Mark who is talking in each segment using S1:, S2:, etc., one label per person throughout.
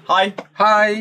S1: Hi
S2: hi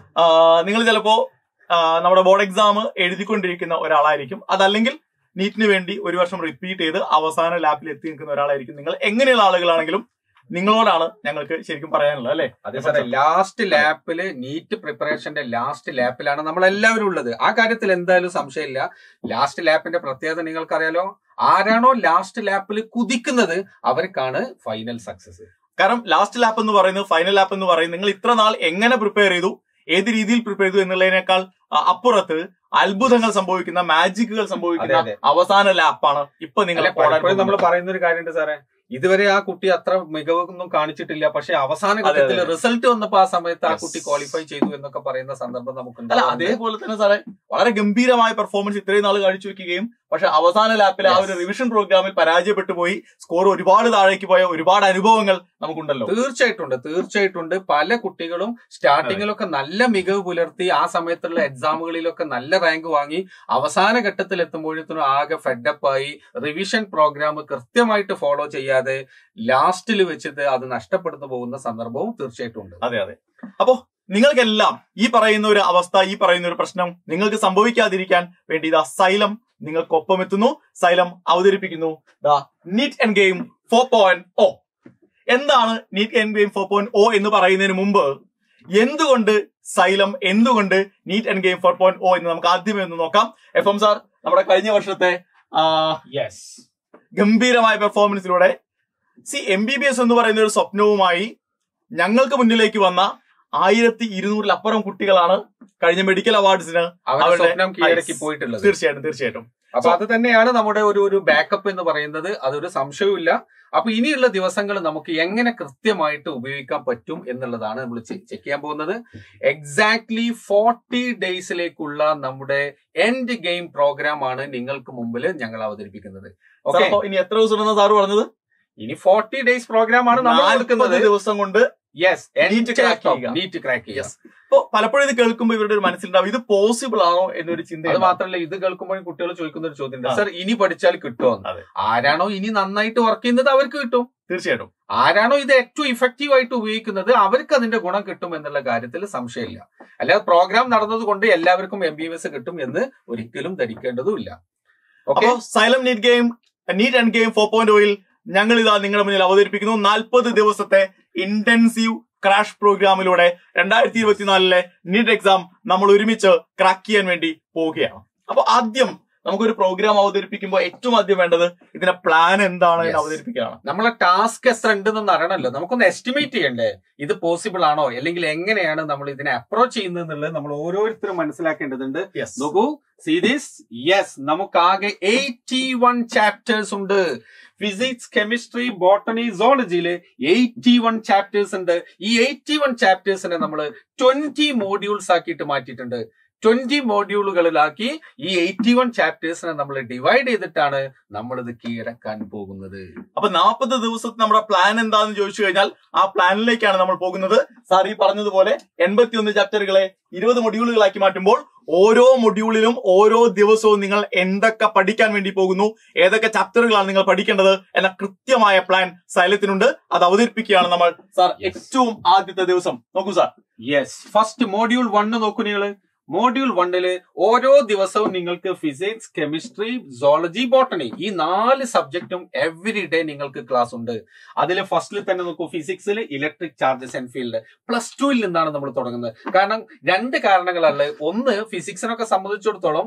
S1: നിങ്ങൾ ചിലപ്പോ ആ, നമ്മുടെ ബോർഡ് എക്സാം എഴുതിക്കൊണ്ടിരിക്കുന്ന ഒരാളായിരിക്കും അതല്ലെങ്കിൽ നീറ്റിന് വേണ്ടി ഒരു വർഷം റിപ്പീറ്റ് ചെയ്ത് അവസാന ലാപ്പിൽ എത്തി നിൽക്കുന്ന ഒരാളായിരിക്കും നിങ്ങൾ എങ്ങനെയുള്ള ആളുകളാണെങ്കിലും നിങ്ങളോടാണ് ഞങ്ങൾക്ക് ശരിക്കും പറയാനുള്ളത് അല്ലേ
S2: അതെ സാറേ ലാസ്റ്റ് ലാപ്പില് നീറ്റ് പ്രിപ്പറേഷന്റെ ലാസ്റ്റ് ലാപ്പിലാണ് നമ്മൾ എല്ലാവരും ഉള്ളത് ആ കാര്യത്തിൽ എന്തായാലും സംശയമില്ല ലാസ്റ്റ് ലാപ്പിന്റെ പ്രത്യേകത നിങ്ങൾക്കറിയാലോ ആരാണോ ലാസ്റ്റ് ലാപ്പിൽ കുതിക്കുന്നത് അവർക്കാണ് ഫൈനൽ സക്സസ്
S1: കാരണം ലാസ്റ്റ് ലാപ്പ് എന്ന് പറയുന്നത് ഫൈനൽ ലാപ്പ് എന്ന് പറയുന്നത് നിങ്ങൾ ഇത്ര നാൾ എങ്ങനെ പ്രിപ്പയർ ചെയ്തു ഏത് രീതിയിൽ പ്രിപ്പയർ ചെയ്തു എന്നുള്ളതിനേക്കാൾ ആ, അപ്പുറത്ത് അത്ഭുതങ്ങൾ സംഭവിക്കുന്ന മാജിക്കുകൾ സംഭവിക്കുന്ന
S2: അതെ, അതെ.
S1: അവസാന ലാപ്പാണ് ഇപ്പൊ നിങ്ങൾ
S2: അല്ലെ പലപ്പോഴും നമ്മൾ പറയുന്ന ഒരു കാര്യമുണ്ട് സാറേ ഇതുവരെ ആ കുട്ടി അത്ര മികവൊന്നും കാണിച്ചിട്ടില്ല പക്ഷെ അവസാന
S1: അതെ,
S2: ഘട്ടത്തിൽ
S1: അതെ.
S2: റിസൾട്ട് വന്നപ്പോ ആ സമയത്ത് ആ
S1: Yes.
S2: കുട്ടി ക്വാളിഫൈ ചെയ്തു എന്നൊക്കെ പറയുന്ന സന്ദർഭം നമുക്ക്
S1: അല്ല
S2: ഉണ്ടാവാറുണ്ട്.
S1: അതേപോലെ തന്നെ സാറേ വളരെ ഗംഭീരമായ പെർഫോമൻസ് ഇത്രയും നാൾ കാഴ്ച വെക്കുകയും പക്ഷെ അവസാന ലാപ്പിൽ ആ ഒരു
S2: Yes.
S1: റിവിഷൻ പ്രോഗ്രാമിൽ പരാജയപ്പെട്ടു പോയി സ്കോർ ഒരുപാട് താഴേക്ക് പോയ ഒരുപാട് അനുഭവങ്ങൾ നമുക്കുണ്ടല്ലോ
S2: തീർച്ചയായിട്ടുണ്ട് തീർച്ചയായിട്ടുണ്ട് പല കുട്ടികളും സ്റ്റാർട്ടിങ്ങിലൊക്കെ നല്ല മികവ് പുലർത്തി ആ സമയത്തുള്ള എക്സാമുകളിലൊക്കെ നല്ല റാങ്ക് വാങ്ങി അവസാന ഘട്ടത്തിൽ എത്തുമ്പോഴത്തേനും ആകെ ഫെഡപ്പ് ആയി റിവിഷൻ പ്രോഗ്രാം കൃത്യമായിട്ട് ഫോളോ ചെയ്യാതെ ലാസ്റ്റിൽ വെച്ചിട്ട് അത് നഷ്ടപ്പെടുന്നു പോകുന്ന സന്ദർഭവും തീർച്ചയായിട്ടും ഉണ്ട്
S1: അതെ അതെ അപ്പോ നിങ്ങൾക്കെല്ലാം ഈ പറയുന്ന ഒരു അവസ്ഥ ഈ പറയുന്ന ഒരു പ്രശ്നം നിങ്ങൾക്ക് സംഭവിക്കാതിരിക്കാൻ വേണ്ടി ഇതാ സൈലം നിങ്ങൾക്കൊപ്പം എത്തുന്നു സൈലം അവതരിപ്പിക്കുന്നു ദാ NEET and game four point O എന്താണ് NEET and game four point O എന്ന് പറയുന്നതിന് മുമ്പ് എന്തുകൊണ്ട് സൈലം എന്തുകൊണ്ട് NEET and game four point O എന്ന് നമുക്ക് ആദ്യമേ ഒന്ന് നോക്കാം എഫ് എം സാർ നമ്മുടെ കഴിഞ്ഞ വർഷത്തെ ആ,
S2: യെസ്
S1: ഗംഭീരമായ പെർഫോമൻസിലൂടെ C M B B S എന്ന് പറയുന്ന ഒരു സ്വപ്നവുമായി ഞങ്ങൾക്ക് മുന്നിലേക്ക് വന്ന ആയിരത്തി ഇരുന്നൂറിലപ്പുറം കുട്ടികളാണ് കഴിഞ്ഞ മെഡിക്കൽ അവാർഡ്സിന്
S2: അവരുടെ
S1: അവരുടെ-
S2: സ്വപ്നം കീഴടക്കി
S1: Yes.
S2: പോയിട്ടുള്ളത്
S1: തീർച്ചയായിട്ടും തീർച്ചയായിട്ടും
S2: അപ്പൊ അത് തന്നെയാണ് നമ്മുടെ ഒരു ഒരു ബാക്കപ്പ് എന്ന് പറയുന്നത് അതൊരു സംശയവുമില്ല അപ്പൊ ഇനിയുള്ള ദിവസങ്ങൾ നമുക്ക് എങ്ങനെ കൃത്യമായിട്ട് ഉപയോഗിക്കാൻ പറ്റും എന്നുള്ളതാണ് നമ്മൾ ചെക്ക് ചെയ്യാൻ പോകുന്നത് എക്സാക്ട്ലി ഫോർട്ടി ഡേയ്സിലേക്കുള്ള നമ്മുടെ എൻഡ് ഗെയിം പ്രോഗ്രാം ആണ് നിങ്ങൾക്ക് മുമ്പിൽ ഞങ്ങൾ അവതരിപ്പിക്കുന്നത്
S1: സാർ,
S2: ഓക്കെ
S1: അപ്പോ ഇനി എത്ര ദിവസം ഉണ്ടെന്ന് സാറ് പറഞ്ഞത്
S2: ഇനി ഫോർട്ടി ഡേയ്സ് പ്രോഗ്രാം ആണ് നമ്മൾ
S1: നാൽപ്പത്
S2: കൊടുക്കുന്നത്
S1: ദിവസം കൊണ്ട്
S2: യെസ്
S1: Neat crack ചെയ്യുക.
S2: നീറ്റ് ക്രാക്ക് ചെയ്യുക
S1: Yes. അപ്പൊ പലപ്പോഴും ഇത് കേൾക്കുമ്പോൾ ഇവരുടെ ഒരു മനസ്സിലുണ്ടാവും ഇത് പോസിബിൾ ആണോ എന്നൊരു ചിന്ത
S2: അത് മാത്രമല്ല ഇത് കേൾക്കുമ്പോഴും കുട്ടികൾ ചോദിക്കുന്ന ഒരു ചോദ്യം
S1: ആ.
S2: സർ ഇനി പഠിച്ചാൽ കിട്ടുമോ
S1: അതെ.
S2: ആരാണോ ഇനി നന്നായിട്ട് വർക്ക് ചെയ്യുന്നത് അവർക്ക് കിട്ടും
S1: തീർച്ചയായിട്ടും
S2: ആരാണോ ഇത് ഏറ്റവും ഇഫക്റ്റീവ് ആയിട്ട് ഉപയോഗിക്കുന്നത് അവർക്ക് അതിന്റെ ഗുണം കിട്ടും എന്നുള്ള കാര്യത്തിൽ സംശയമില്ല അല്ലാതെ പ്രോഗ്രാം നടന്നത് കൊണ്ട് എല്ലാവർക്കും എം ബി എസ് കിട്ടും എന്ന് ഒരിക്കലും ധരിക്കേണ്ടതുമില്ല ഓക്കെ
S1: അപ്പൊ Xylem NEET game NEET and game four point ഓയിൽ ഞങ്ങൾ ഇതാ നിങ്ങളുടെ മുന്നിൽ അവതരിപ്പിക്കുന്നു നാൽപ്പത് ദിവസത്തെ ഇന്റൻസീവ് ക്രാഷ് പ്രോഗ്രാമിലൂടെ രണ്ടായിരത്തി ഇരുപത്തിനാലിലെ നീറ്റ് എക്സാം നമ്മൾ ഒരുമിച്ച് ക്രാക്ക് ചെയ്യാൻ വേണ്ടി പോവുകയാണ് അപ്പൊ ആദ്യം നമുക്കൊരു പ്രോഗ്രാം അവതരിപ്പിക്കുമ്പോൾ ഏറ്റവും ആദ്യം വേണ്ടത് ഇതിന്റെ പ്ലാൻ എന്താണ് എന്ന്
S2: Yes.
S1: അവതരിപ്പിക്കുകയാണ്
S2: നമ്മളെ ടാസ്ക് എത്ര ഉണ്ടെന്ന് അറിയണമല്ലോ നമുക്കൊന്ന് എസ്റ്റിമേറ്റ് ചെയ്യണ്ടേ ഇത് പോസിബിൾ ആണോ അല്ലെങ്കിൽ എങ്ങനെയാണ് നമ്മൾ ഇതിനെ അപ്രോച്ച് ചെയ്യുന്നത് എന്നുള്ളത് നമ്മൾ ഓരോരുത്തരും മനസ്സിലാക്കേണ്ടതുണ്ട്
S1: യെസ്
S2: നോക്കൂ സീ ദിസ് യെസ് നമുക്കാകെ എയ്റ്റി വൺ ചാപ്റ്റേഴ്സ് ഉണ്ട് ഫിസിക്സ് കെമിസ്ട്രി ബോട്ടണി സോളജിയില് എയ്റ്റി വൺ ചാപ്റ്റേഴ്സ് ഉണ്ട് ഈ എയ്റ്റി വൺ ചാപ്റ്റേഴ്സിനെ നമ്മൾ ട്വന്റി മോഡ്യൂൾസ് ആക്കിയിട്ട് മാറ്റിയിട്ടുണ്ട് ട്വന്റി മോഡ്യൂളുകളിലാക്കി ഈ എയ്റ്റി വൺ ചാപ്റ്റേഴ്സിനെ നമ്മൾ ഡിവൈഡ് ചെയ്തിട്ടാണ് നമ്മൾ ഇത് കീഴടക്കാൻ പോകുന്നത്
S1: അപ്പൊ നാൽപ്പത് ദിവസത്തെ നമ്മുടെ പ്ലാൻ എന്താണെന്ന് ചോദിച്ചു കഴിഞ്ഞാൽ ആ പ്ലാനിലേക്കാണ് നമ്മൾ പോകുന്നത് സാർ ഈ പറഞ്ഞതുപോലെ എൺപത്തിയൊന്ന് ചാപ്റ്ററുകളെ ഇരുപത് മൊഡ്യൂളുകളാക്കി മാറ്റുമ്പോൾ ഓരോ മൊഡ്യൂളിലും ഓരോ ദിവസവും നിങ്ങൾ എന്തൊക്കെ പഠിക്കാൻ വേണ്ടി പോകുന്നു ഏതൊക്കെ ചാപ്റ്ററുകളാണ് നിങ്ങൾ പഠിക്കേണ്ടത് എന്ന കൃത്യമായ പ്ലാൻ സൈലത്തിനുണ്ട് അത് അവതരിപ്പിക്കുകയാണ് നമ്മൾ സാർ
S2: Yes.
S1: ഏറ്റവും ആദ്യത്തെ ദിവസം നോക്കൂ sir
S2: yes first module one നോക്കൂ നിങ്ങള് മോഡ്യൂൾ വണ്ണില് ഓരോ ദിവസവും നിങ്ങൾക്ക് ഫിസിക്സ് കെമിസ്ട്രി സോളജി ബോട്ടണി ഈ നാല് സബ്ജക്റ്റും എവറി ഡേ നിങ്ങൾക്ക് ക്ലാസ് ഉണ്ട് അതിൽ ഫസ്റ്റിൽ തന്നെ നോക്കൂ ഫിസിക്സിൽ electric charges and field plus ടുവിൽ നിന്നാണ് നമ്മൾ തുടങ്ങുന്നത് കാരണം രണ്ട് കാരണങ്ങളാണ് ഒന്ന് ഫിസിക്സിനൊക്കെ സംബന്ധിച്ചിടത്തോളം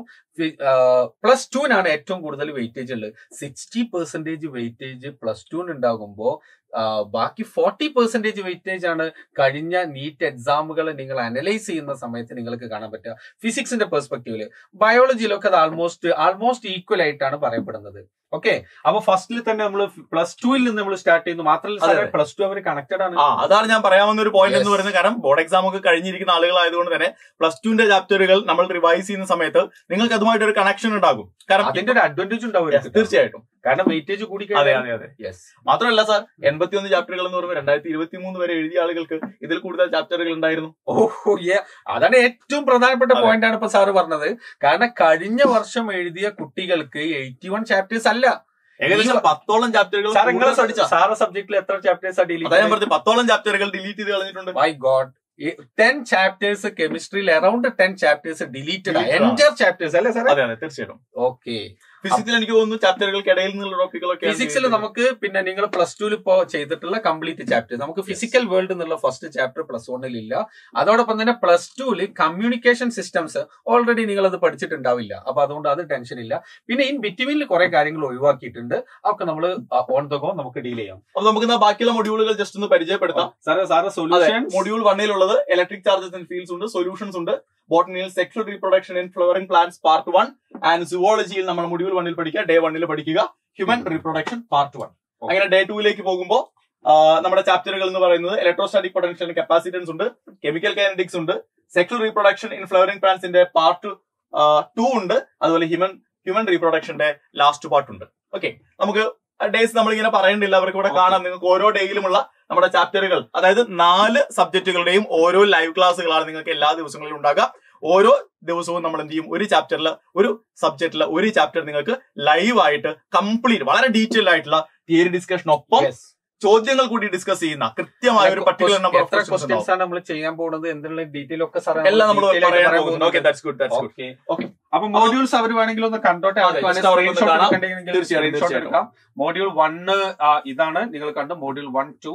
S2: പ്ലസ് ടുവിനാണ് ഏറ്റവും കൂടുതൽ വെയിറ്റേജ് ഉള്ളത് സിക്സ്റ്റി പെർസെന്റേജ് വെയിറ്റേജ് പ്ലസ് ടുവിന് ഉണ്ടാകുമ്പോൾ ബാക്കി ഫോർട്ടി പെർസെന്റേജ് വെയിറ്റേജ് ആണ് കഴിഞ്ഞ നീറ്റ് എക്സാമുകൾ നിങ്ങൾ അനലൈസ് ചെയ്യുന്ന സമയത്ത് നിങ്ങൾക്ക് കാണാൻ പറ്റുക ഫിസിക്സിന്റെ പെർസ്പെക്റ്റീവില് ബയോളജിയിലൊക്കെ അത് ആൾമോസ്റ്റ് ആൾമോസ്റ്റ് ഈക്വൽ ആയിട്ടാണ് പറയപ്പെടുന്നത് ഓക്കെ അപ്പൊ ഫസ്റ്റിൽ തന്നെ നമ്മൾ പ്ലസ് ടുവിൽ നിന്ന് നമ്മൾ സ്റ്റാർട്ട് ചെയ്യുന്നു
S1: അതെ,
S2: മാത്രമല്ല
S1: അതെ.
S2: പ്ലസ് ടു അവർ കണക്റ്റഡ് ആണ്
S1: ആ അതാണ് ഞാൻ പറയാവുന്ന ഒരു പോയിന്റ് എന്ന്
S2: Yes.
S1: പറയുന്നത് കാരണം ബോർഡ് എക്സാം ഒക്കെ കഴിഞ്ഞിരിക്കുന്ന ആളുകളായതുകൊണ്ട് തന്നെ പ്ലസ് ടുവിന്റെ ചാപ്റ്ററുകൾ നമ്മൾ റിവൈസ് ചെയ്യുന്ന സമയത്ത് നിങ്ങൾക്ക് അതുമായിട്ട് ഒരു കണക്ഷൻ ഉണ്ടാകും കാരണം
S2: അതിന്റെ ഒരു അഡ്വാൻറ്റേജ്
S1: Yes,
S2: ഉണ്ടാവും
S1: തീർച്ചയായും
S2: കാരണം വെയിറ്റേജ് കൂടി
S1: അതെ അതെ അതെ
S2: യെസ്
S1: മാത്രമല്ല സാർ എൺപത്തിയൊന്ന് ചാപ്റ്ററുകൾ എന്ന് പറയുമ്പോൾ രണ്ടായിരത്തി ഇരുപത്തി മൂന്ന് വരെ എഴുതിയ ആളുകൾക്ക് ഇതിൽ കൂടുതൽ ചാപ്റ്ററുകൾ ഉണ്ടായിരുന്നു
S2: ഓഹോ yeah. അതാണ് ഏറ്റവും പ്രധാനപ്പെട്ട
S1: അതെ.
S2: പോയിന്റ് ആണ് ഇപ്പൊ സാറ് പറഞ്ഞത് കാരണം കഴിഞ്ഞ വർഷം എഴുതിയ കുട്ടികൾക്ക് എയ്റ്റി വൺ ചാപ്റ്റേഴ്സ് അല്ല
S1: ഏകദേശം പത്തോളം ചാപ്റ്ററുകൾ
S2: സാർ നിങ്ങളെ
S1: പഠിച്ച
S2: സാറ് സബ്ജക്റ്റിൽ എത്ര ചാപ്റ്റേഴ്സ്
S1: അതാ ഞാൻ
S2: ഡിലീറ്റ്
S1: പറഞ്ഞത് പത്തോളം ചാപ്റ്ററുകൾ ഡിലീറ്റ് ചെയ്ത് കളഞ്ഞിട്ടുണ്ട്
S2: മൈ ഗോഡ് ടെൻ ചാപ്റ്റേഴ്സ് കെമിസ്ട്രിയിൽ around ten chapters deleted
S1: Deleted ആണ്.
S2: എൻറ്റർ ചാപ്റ്റേഴ്സ് അല്ലേ സാറേ
S1: അതെ അതെ തീർച്ചയായിട്ടും
S2: ഓക്കെ
S1: ഫിസിക്സിൽ എനിക്ക് തോന്നുന്നു ചാപ്റ്ററുകൾക്കിടയിൽ നിന്നുള്ള ടോപ്പിക്കുകളൊക്കെ
S2: ഫിസിക്സിൽ നമുക്ക് പിന്നെ നിങ്ങൾ പ്ലസ് ടുവിൽ ഇപ്പോ ചെയ്തിട്ടുള്ള കംപ്ലീറ്റ് ചാപ്റ്റർ നമുക്ക് ഫിസിക്കൽ വേൾഡ് എന്നുള്ള ഫസ്റ്റ് ചാപ്റ്റർ പ്ലസ് വണ്ണിൽ ഇല്ല അതോടൊപ്പം തന്നെ പ്ലസ് ടുവിൽ കമ്മ്യൂണിക്കേഷൻ സിസ്റ്റംസ് ഓൾറെഡി നിങ്ങൾ അത് പഠിച്ചിട്ടുണ്ടാവില്ല അപ്പൊ അതുകൊണ്ട് അത് ടെൻഷൻ ഇല്ല പിന്നെ ഇൻ ബിറ്റ്വീനിൽ കുറെ കാര്യങ്ങൾ ഒഴിവാക്കിയിട്ടുണ്ട് അതൊക്കെ നമ്മൾ ഓൺ ദ ഗോ നമുക്ക് ഡീൽ ചെയ്യാം
S1: അപ്പൊ നമുക്ക് ഇന്ന് ബാക്കിയുള്ള മൊഡ്യൂളുകൾ ജസ്റ്റ് ഒന്ന് പരിചയപ്പെടുത്താം
S2: സാറേ സാറ്
S1: അതെ
S2: സൊല്യൂഷൻ
S1: മൊഡ്യൂൾ വണ്ണിലുള്ളത് ഇലക്ട്രിക് ചാർജസ് ആൻഡ് ഫീൽഡ്സ് ഉണ്ട് സൊല്യൂഷൻസ് ഉണ്ട് ബോട്ടണിയിൽ sexual reproduction in flowering plants part one and സുവോളജിയിൽ നമ്മൾ മൊഡ്യൂൾ വണ്ണിൽ പഠിക്കുക ഡേ വണ്ണിൽ പഠിക്കുക ഹ്യൂമൻ റീപ്രൊഡക്ഷൻ പാർട്ട് വൺ അങ്ങനെ ഡേ ടൂയിലേക്ക് പോകുമ്പോൾ നമ്മുടെ ചാപ്റ്ററുകൾ എന്ന് പറയുന്നത് ഇലക്ട്രോസ്റ്റാറ്റിക് പൊട്ടൻഷ്യൽ കപ്പാസിറ്റൻസ് ഉണ്ട് കെമിക്കൽ കൈനറ്റിക്സ് ഉണ്ട് സെക്ഷൽ റീപ്രൊഡക്ഷൻ ഇൻ ഫ്ലവറിംഗ് പ്ലാന്റ്സിന്റെ പാർട്ട് ടു ഉണ്ട് അതുപോലെ ഹ്യൂമൻ ഹ്യൂമൻ റീപ്രൊഡക്ഷന്റെ ലാസ്റ്റ് പാർട്ട് ഉണ്ട് ഓക്കെ നമുക്ക് ഡേയ്സ് നമ്മൾ ഇങ്ങനെ പറയേണ്ടില്ല അവർക്ക് ഇവിടെ
S2: Okay.
S1: കാണാം നിങ്ങൾക്ക് ഓരോ ഡേയിലുമുള്ള നമ്മുടെ ചാപ്റ്ററുകൾ അതായത് നാല് സബ്ജക്റ്റുകളുടെയും ഓരോ ലൈവ് ക്ലാസ്സുകളാണ് നിങ്ങൾക്ക് എല്ലാ ദിവസങ്ങളിലും ഉണ്ടാകുക ഓരോ ദിവസവും നമ്മൾ എന്ത് ചെയ്യും ഒരു ചാപ്റ്ററിൽ ഒരു സബ്ജക്റ്റിൽ ഒരു ചാപ്റ്റർ നിങ്ങൾക്ക് ലൈവ് ആയിട്ട് കംപ്ലീറ്റ് വളരെ ഡീറ്റെയിൽ ആയിട്ടുള്ള തിയറി ഡിസ്കഷൻ ഒപ്പം ചോദ്യങ്ങൾ കൂടി ഡിസ്കസ് ചെയ്യുന്ന കൃത്യമായ ഒരു പർട്ടിക്കുലർ നമ്പർ ഓഫ്
S2: എത്ര
S1: ക്വസ്റ്റ്യൻസ്
S2: ക്വസ്റ്റ്യൻസ് ആണ് നമ്മൾ ചെയ്യാൻ പോകുന്നത് എന്നുള്ള ഡീറ്റെയിൽ ഒക്കെ സാർ
S1: എല്ലാം നമ്മൾ പറയാൻ പോകുന്നു okay that's good that's good
S2: okay
S1: Okay.
S2: അപ്പൊ മോഡ്യൂൾസ് അവർ വേണമെങ്കിൽ ഒന്ന് കണ്ടോട്ടെ
S1: അതെ, just അവർക്ക് ഒന്ന് കാണാം. തീർച്ചയായും,
S2: സ്ക്രീൻഷോട്ട്
S1: തീർച്ചയായും.
S2: എടുക്കാം മോഡ്യൂൾ വണ്ണ് ഇതാണ് നിങ്ങൾ കണ്ടു module one two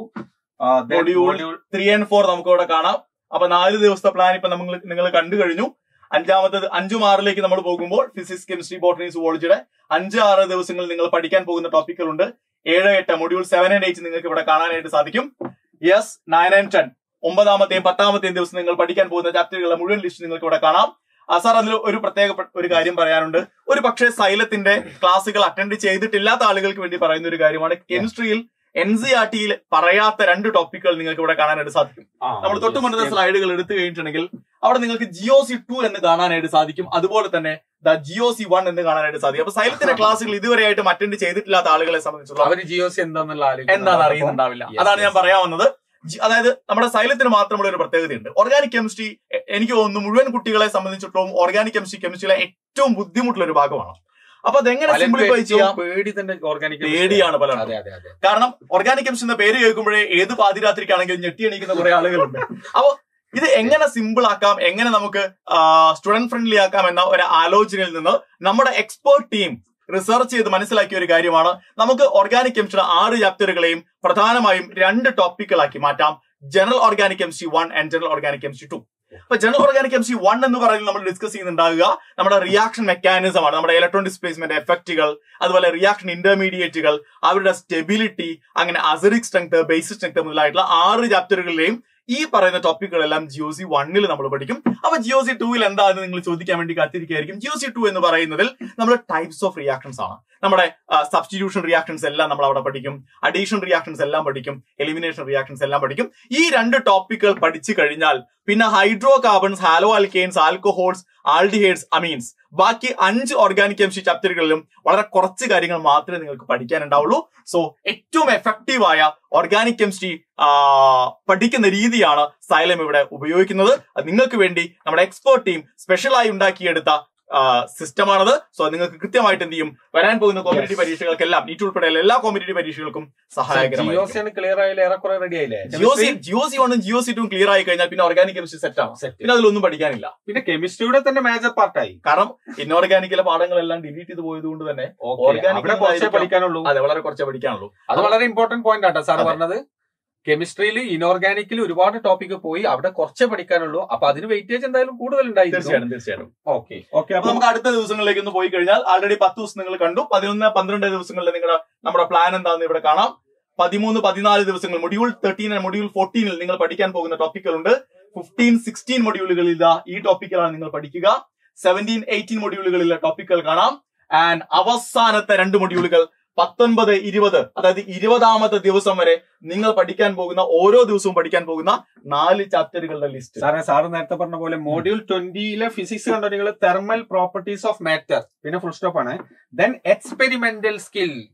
S1: Module
S2: module
S1: three and four നമുക്ക് ഇവിടെ കാണാം അപ്പൊ നാല് ദിവസത്തെ പ്ലാൻ ഇപ്പൊ നമ്മൾ നിങ്ങൾ കണ്ടു കഴിഞ്ഞു അഞ്ചാമത്തത് അഞ്ചും ആറിലേക്ക് നമ്മൾ പോകുമ്പോൾ ഫിസിക്സ് കെമിസ്ട്രി ബോട്ടണി സുവോളജിയുടെ അഞ്ച് ആറ് ദിവസങ്ങൾ നിങ്ങൾ പഠിക്കാൻ പോകുന്ന ടോപ്പിക്കുകളുണ്ട് ഏഴ് എട്ട് മൊഡ്യൂൾ സെവൻ ആൻഡ് എയ്റ്റ് നിങ്ങൾക്ക് ഇവിടെ കാണാനായിട്ട് സാധിക്കും യെസ് നയൻ ആൻഡ് ടെൻ ഒമ്പതാമത്തെയും പത്താമത്തെയും ദിവസം നിങ്ങൾ പഠിക്കാൻ പോകുന്ന ചാപ്റ്ററുകളുടെ മുഴുവൻ ലിസ്റ്റ് നിങ്ങൾക്ക് ഇവിടെ കാണാം ആ സാർ അതിൽ ഒരു പ്രത്യേക ഒരു കാര്യം പറയാനുണ്ട് ഒരു പക്ഷേ സൈലത്തിന്റെ ക്ലാസ്സുകൾ അറ്റൻഡ് ചെയ്തിട്ടില്ലാത്ത ആളുകൾക്ക് വേണ്ടി പറയുന്ന ഒരു കാര്യമാണ് കെമിസ്ട്രിയിൽ എൻ സി ആർ ടിയിൽ പറയാത്ത രണ്ട് ടോപ്പിക്കുകൾ നിങ്ങൾക്ക് ഇവിടെ കാണാനായിട്ട് സാധിക്കും നമ്മൾ തൊട്ട് മുന്നത്തെ സ്ലൈഡുകൾ എടുത്തു കഴിഞ്ഞിട്ടുണ്ടെങ്കിൽ അവിടെ നിങ്ങൾക്ക് ജിയോ സി ടു എന്ന് കാണാനായിട്ട് സാധിക്കും അതുപോലെ തന്നെ ദ ജിയോ സി വൺ എന്ന് കാണാനായിട്ട് സാധിക്കും അപ്പൊ സൈലത്തിന്റെ ക്ലാസ്സുകൾ ഇതുവരെയായിട്ടും അറ്റൻഡ് ചെയ്തിട്ടില്ലാത്ത ആളുകളെ സംബന്ധിച്ചുള്ള
S2: അവര് ജിയോസ് എന്താന്നുള്ള
S1: എന്താണ് അറിയുന്നുണ്ടാവില്ല
S2: Yes,
S1: അതാണ് ഞാൻ
S2: yes.
S1: പറയാവുന്നത് ജി- അതായത് നമ്മുടെ സൈലത്തിന് മാത്രമുള്ള ഒരു പ്രത്യേകതയുണ്ട് ഓർഗാനിക് കെമിസ്ട്രി എനിക്ക് തോന്നുന്നു മുഴുവൻ കുട്ടികളെ സംബന്ധിച്ചിടത്തോളം ഓർഗാനിക് കെമിസ്ട്രി കെമിസ്ട്രിയിലെ ഏറ്റവും ബുദ്ധിമുട്ടുള്ള ഒരു ഭാഗമാണ് അപ്പൊ അതെങ്ങനെ സിംപ്ലിഫൈ ചെയ്യാം
S2: പേടി തന്നെ ഓർഗാനിക്
S1: പേടിയാണ് പലർക്കും
S2: അതെ അതെ അതെ
S1: കാരണം ഓർഗാനിക് കെമിസ്ട്രി എന്ന പേര് കേൾക്കുമ്പോഴേ ഏത് പാതിരാത്രിക്കാണെങ്കിലും ഞെട്ടി എണീക്കുന്ന കുറെ ആളുകളുണ്ട് അപ്പൊ ഇത് എങ്ങനെ സിമ്പിൾ ആക്കാം എങ്ങനെ നമുക്ക് സ്റ്റുഡന്റ് ഫ്രണ്ട്ലി ആക്കാം എന്ന ഒരു ആലോചനയിൽ നിന്ന് നമ്മുടെ എക്സ്പേർട്ട് ടീം റിസർച്ച് ചെയ്ത് മനസ്സിലാക്കിയ ഒരു കാര്യമാണ് നമുക്ക് ഓർഗാനിക് കെമിസ്ട്രിയുടെ ആറ് ചാപ്റ്ററുകളെയും പ്രധാനമായും രണ്ട് ടോപ്പിക്കുകളാക്കി മാറ്റാം general organic chemistry one and general organic chemistry two അപ്പൊ ജനറൽ ഓർഗാനിക് കെമിസ്ട്രി വൺ എന്ന് പറയുന്നത് നമ്മൾ ഡിസ്കസ് ചെയ്യുന്നുണ്ടാകുക നമ്മുടെ റിയാക്ഷൻ മെക്കാനിസം ആണ് നമ്മുടെ ഇലക്ട്രോൺ ഡിസ്പ്ലേസ്മെന്റ് എഫക്റ്റുകൾ അതുപോലെ റിയാക്ഷൻ ഇന്റർമീഡിയറ്റുകൾ അവരുടെ സ്റ്റെബിലിറ്റി അങ്ങനെ അസറിക് സ്ട്രെങ്ത് ബേസിക് സ്ട്രെങ്ത് മുതലായിട്ടുള്ള ആറ് ചാപ്റ്ററുകളിലെയും ഈ പറയുന്ന ടോപ്പിക്കുകളെല്ലാം ജിയോ സി വണ്ണിൽ നമ്മൾ പഠിക്കും അപ്പൊ ജിയോ സി ടൂവിൽ എന്താണെന്ന് നിങ്ങൾ ചോദിക്കാൻ വേണ്ടി കാത്തിരിക്കുകയായിരിക്കും ജിയോ സി ടു എന്ന് പറയുന്നതിൽ നമ്മൾ ടൈപ്സ് ഓഫ് റിയാക്ഷൻസ് ആണ് നമ്മുടെ സബ്സ്റ്റിറ്റ്യൂഷൻ റിയാക്ഷൻസ് എല്ലാം നമ്മൾ അവിടെ പഠിക്കും അഡീഷൻ റിയാക്ഷൻസ് എല്ലാം പഠിക്കും എലിമിനേഷൻ റിയാക്ഷൻസ് എല്ലാം പഠിക്കും ഈ രണ്ട് ടോപ്പിക്കുകൾ പഠിച്ചു കഴിഞ്ഞാൽ പിന്നെ hydrocarbons haloalkanes alcohols aldehydes amines ബാക്കി അഞ്ച് ഓർഗാനിക് കെമിസ്ട്രി ചാപ്റ്ററുകളിലും വളരെ കുറച്ച് കാര്യങ്ങൾ മാത്രമേ നിങ്ങൾക്ക് പഠിക്കാനുണ്ടാവുള്ളൂ സോ ഏറ്റവും എഫക്റ്റീവായ ഓർഗാനിക് കെമിസ്ട്രി പഠിക്കുന്ന രീതിയാണ് സൈലം ഇവിടെ ഉപയോഗിക്കുന്നത് അത് നിങ്ങൾക്ക് വേണ്ടി നമ്മുടെ എക്സ്പേർട്ട് ടീം സ്പെഷ്യലായി ഉണ്ടാക്കിയെടുത്ത സിസ്റ്റമാണത് സോ നിങ്ങൾക്ക് കൃത്യമായിട്ട് എന്ത് ചെയ്യും വരാൻ പോകുന്ന കോമ്പറ്റേറ്റീവ് പരീക്ഷകൾക്കെല്ലാം നീറ്റ് ഉൾപ്പെടെയുള്ള എല്ലാ കോമ്പറ്റേറ്റീവ് പരീക്ഷകൾക്കും സഹായകരമായിരിക്കും
S2: ജിയോസ് ക്ലിയർ ആയാലും ഏറെക്കുറെ റെഡി ആയില്ലേ
S1: ജിയോ സി ജിയോ സി വണ്ണും ജിയോ സി ടൂം ക്ലിയർ ആയി കഴിഞ്ഞാൽ പിന്നെ ഓർഗാനിക് കെമിസ്ട്രി സെറ്റ് ആണ്
S2: Set.
S1: പിന്നെ അതിലൊന്നും പഠിക്കാനില്ല
S2: പിന്നെ കെമിസ്ട്രിയുടെ തന്നെ മേജർ പാർട്ടായി
S1: കാരണം ഇൻഓർഗാനിക്കിലെ പാഠങ്ങളെല്ലാം ഡിലീറ്റ് ചെയ്ത് പോയത് കൊണ്ട് തന്നെ Organic
S2: അവിടെ കുറച്ചേ
S1: ആയിരിക്കാം.
S2: പഠിക്കാനുള്ളൂ
S1: അതെ വളരെ കുറച്ചേ പഠിക്കാനുള്ളൂ
S2: അത് വളരെ ഇമ്പോർട്ടന്റ് പോയിന്റ് ആട്ടോ സാർ
S1: അതെ.
S2: പറഞ്ഞത് കെമിസ്ട്രിയിൽ ഇനോർഗാനിക്കിൽ ഒരുപാട് ടോപ്പിക്ക് പോയി അവിടെ കുറച്ചേ പഠിക്കാനുള്ളൂ അപ്പൊ അതിന് വെയിറ്റേജ് എന്തായാലും കൂടുതൽ ഉണ്ടായിരിക്കും
S1: തീർച്ചയായിട്ടും തീർച്ചയായിട്ടും
S2: ഓക്കെ ഓക്കെ
S1: അപ്പൊ നമുക്ക് അടുത്ത ദിവസങ്ങളിലേക്ക് ഒന്ന് പോയി കഴിഞ്ഞാൽ ആൾറെഡി പത്ത് ദിവസം നിങ്ങൾ കണ്ടു പതിനൊന്ന് പന്ത്രണ്ട് ദിവസങ്ങളിൽ നിങ്ങളുടെ നമ്മുടെ പ്ലാൻ എന്താണെന്ന് ഇവിടെ കാണാം പതിമൂന്ന് പതിനാല് ദിവസങ്ങൾ മൊഡ്യൂൾ തേർട്ടീൻ മൊഡ്യൂൾ ഫോർട്ടീനിൽ നിങ്ങൾ പഠിക്കാൻ പോകുന്ന ടോപ്പിക്കുകളുണ്ട് ഫിഫ്റ്റീൻ സിക്സ്റ്റീൻ മൊഡ്യൂളുകളിൽ ഇതാ ഈ ടോപ്പിക്കുകളാണ് നിങ്ങൾ പഠിക്കുക സെവൻറ്റീൻ എയ്റ്റീൻ മൊഡ്യൂളുകളിലെ ടോപ്പിക്കുകൾ കാണാം ആൻഡ് അവസാനത്തെ രണ്ട് മൊഡ്യൂളുകൾ പത്തൊൻപത് ഇരുപത് അതായത് ഇരുപതാമത്തെ ദിവസം വരെ നിങ്ങൾ പഠിക്കാൻ പോകുന്ന ഓരോ ദിവസവും പഠിക്കാൻ പോകുന്ന നാല് ചാപ്റ്ററുകളുടെ ലിസ്റ്റ്
S2: സാറേ സാറ് നേരത്തെ പറഞ്ഞ പോലെ മോഡ്യൂൾ ട്വന്റിയിലെ ഫിസിക്സ് കണ്ടോ നിങ്ങൾ തെർമൽ പ്രോപ്പർട്ടീസ് ഓഫ് മാറ്റർ പിന്നെ ഫുൾ സ്റ്റോപ്പ് ആണ് then experimental skill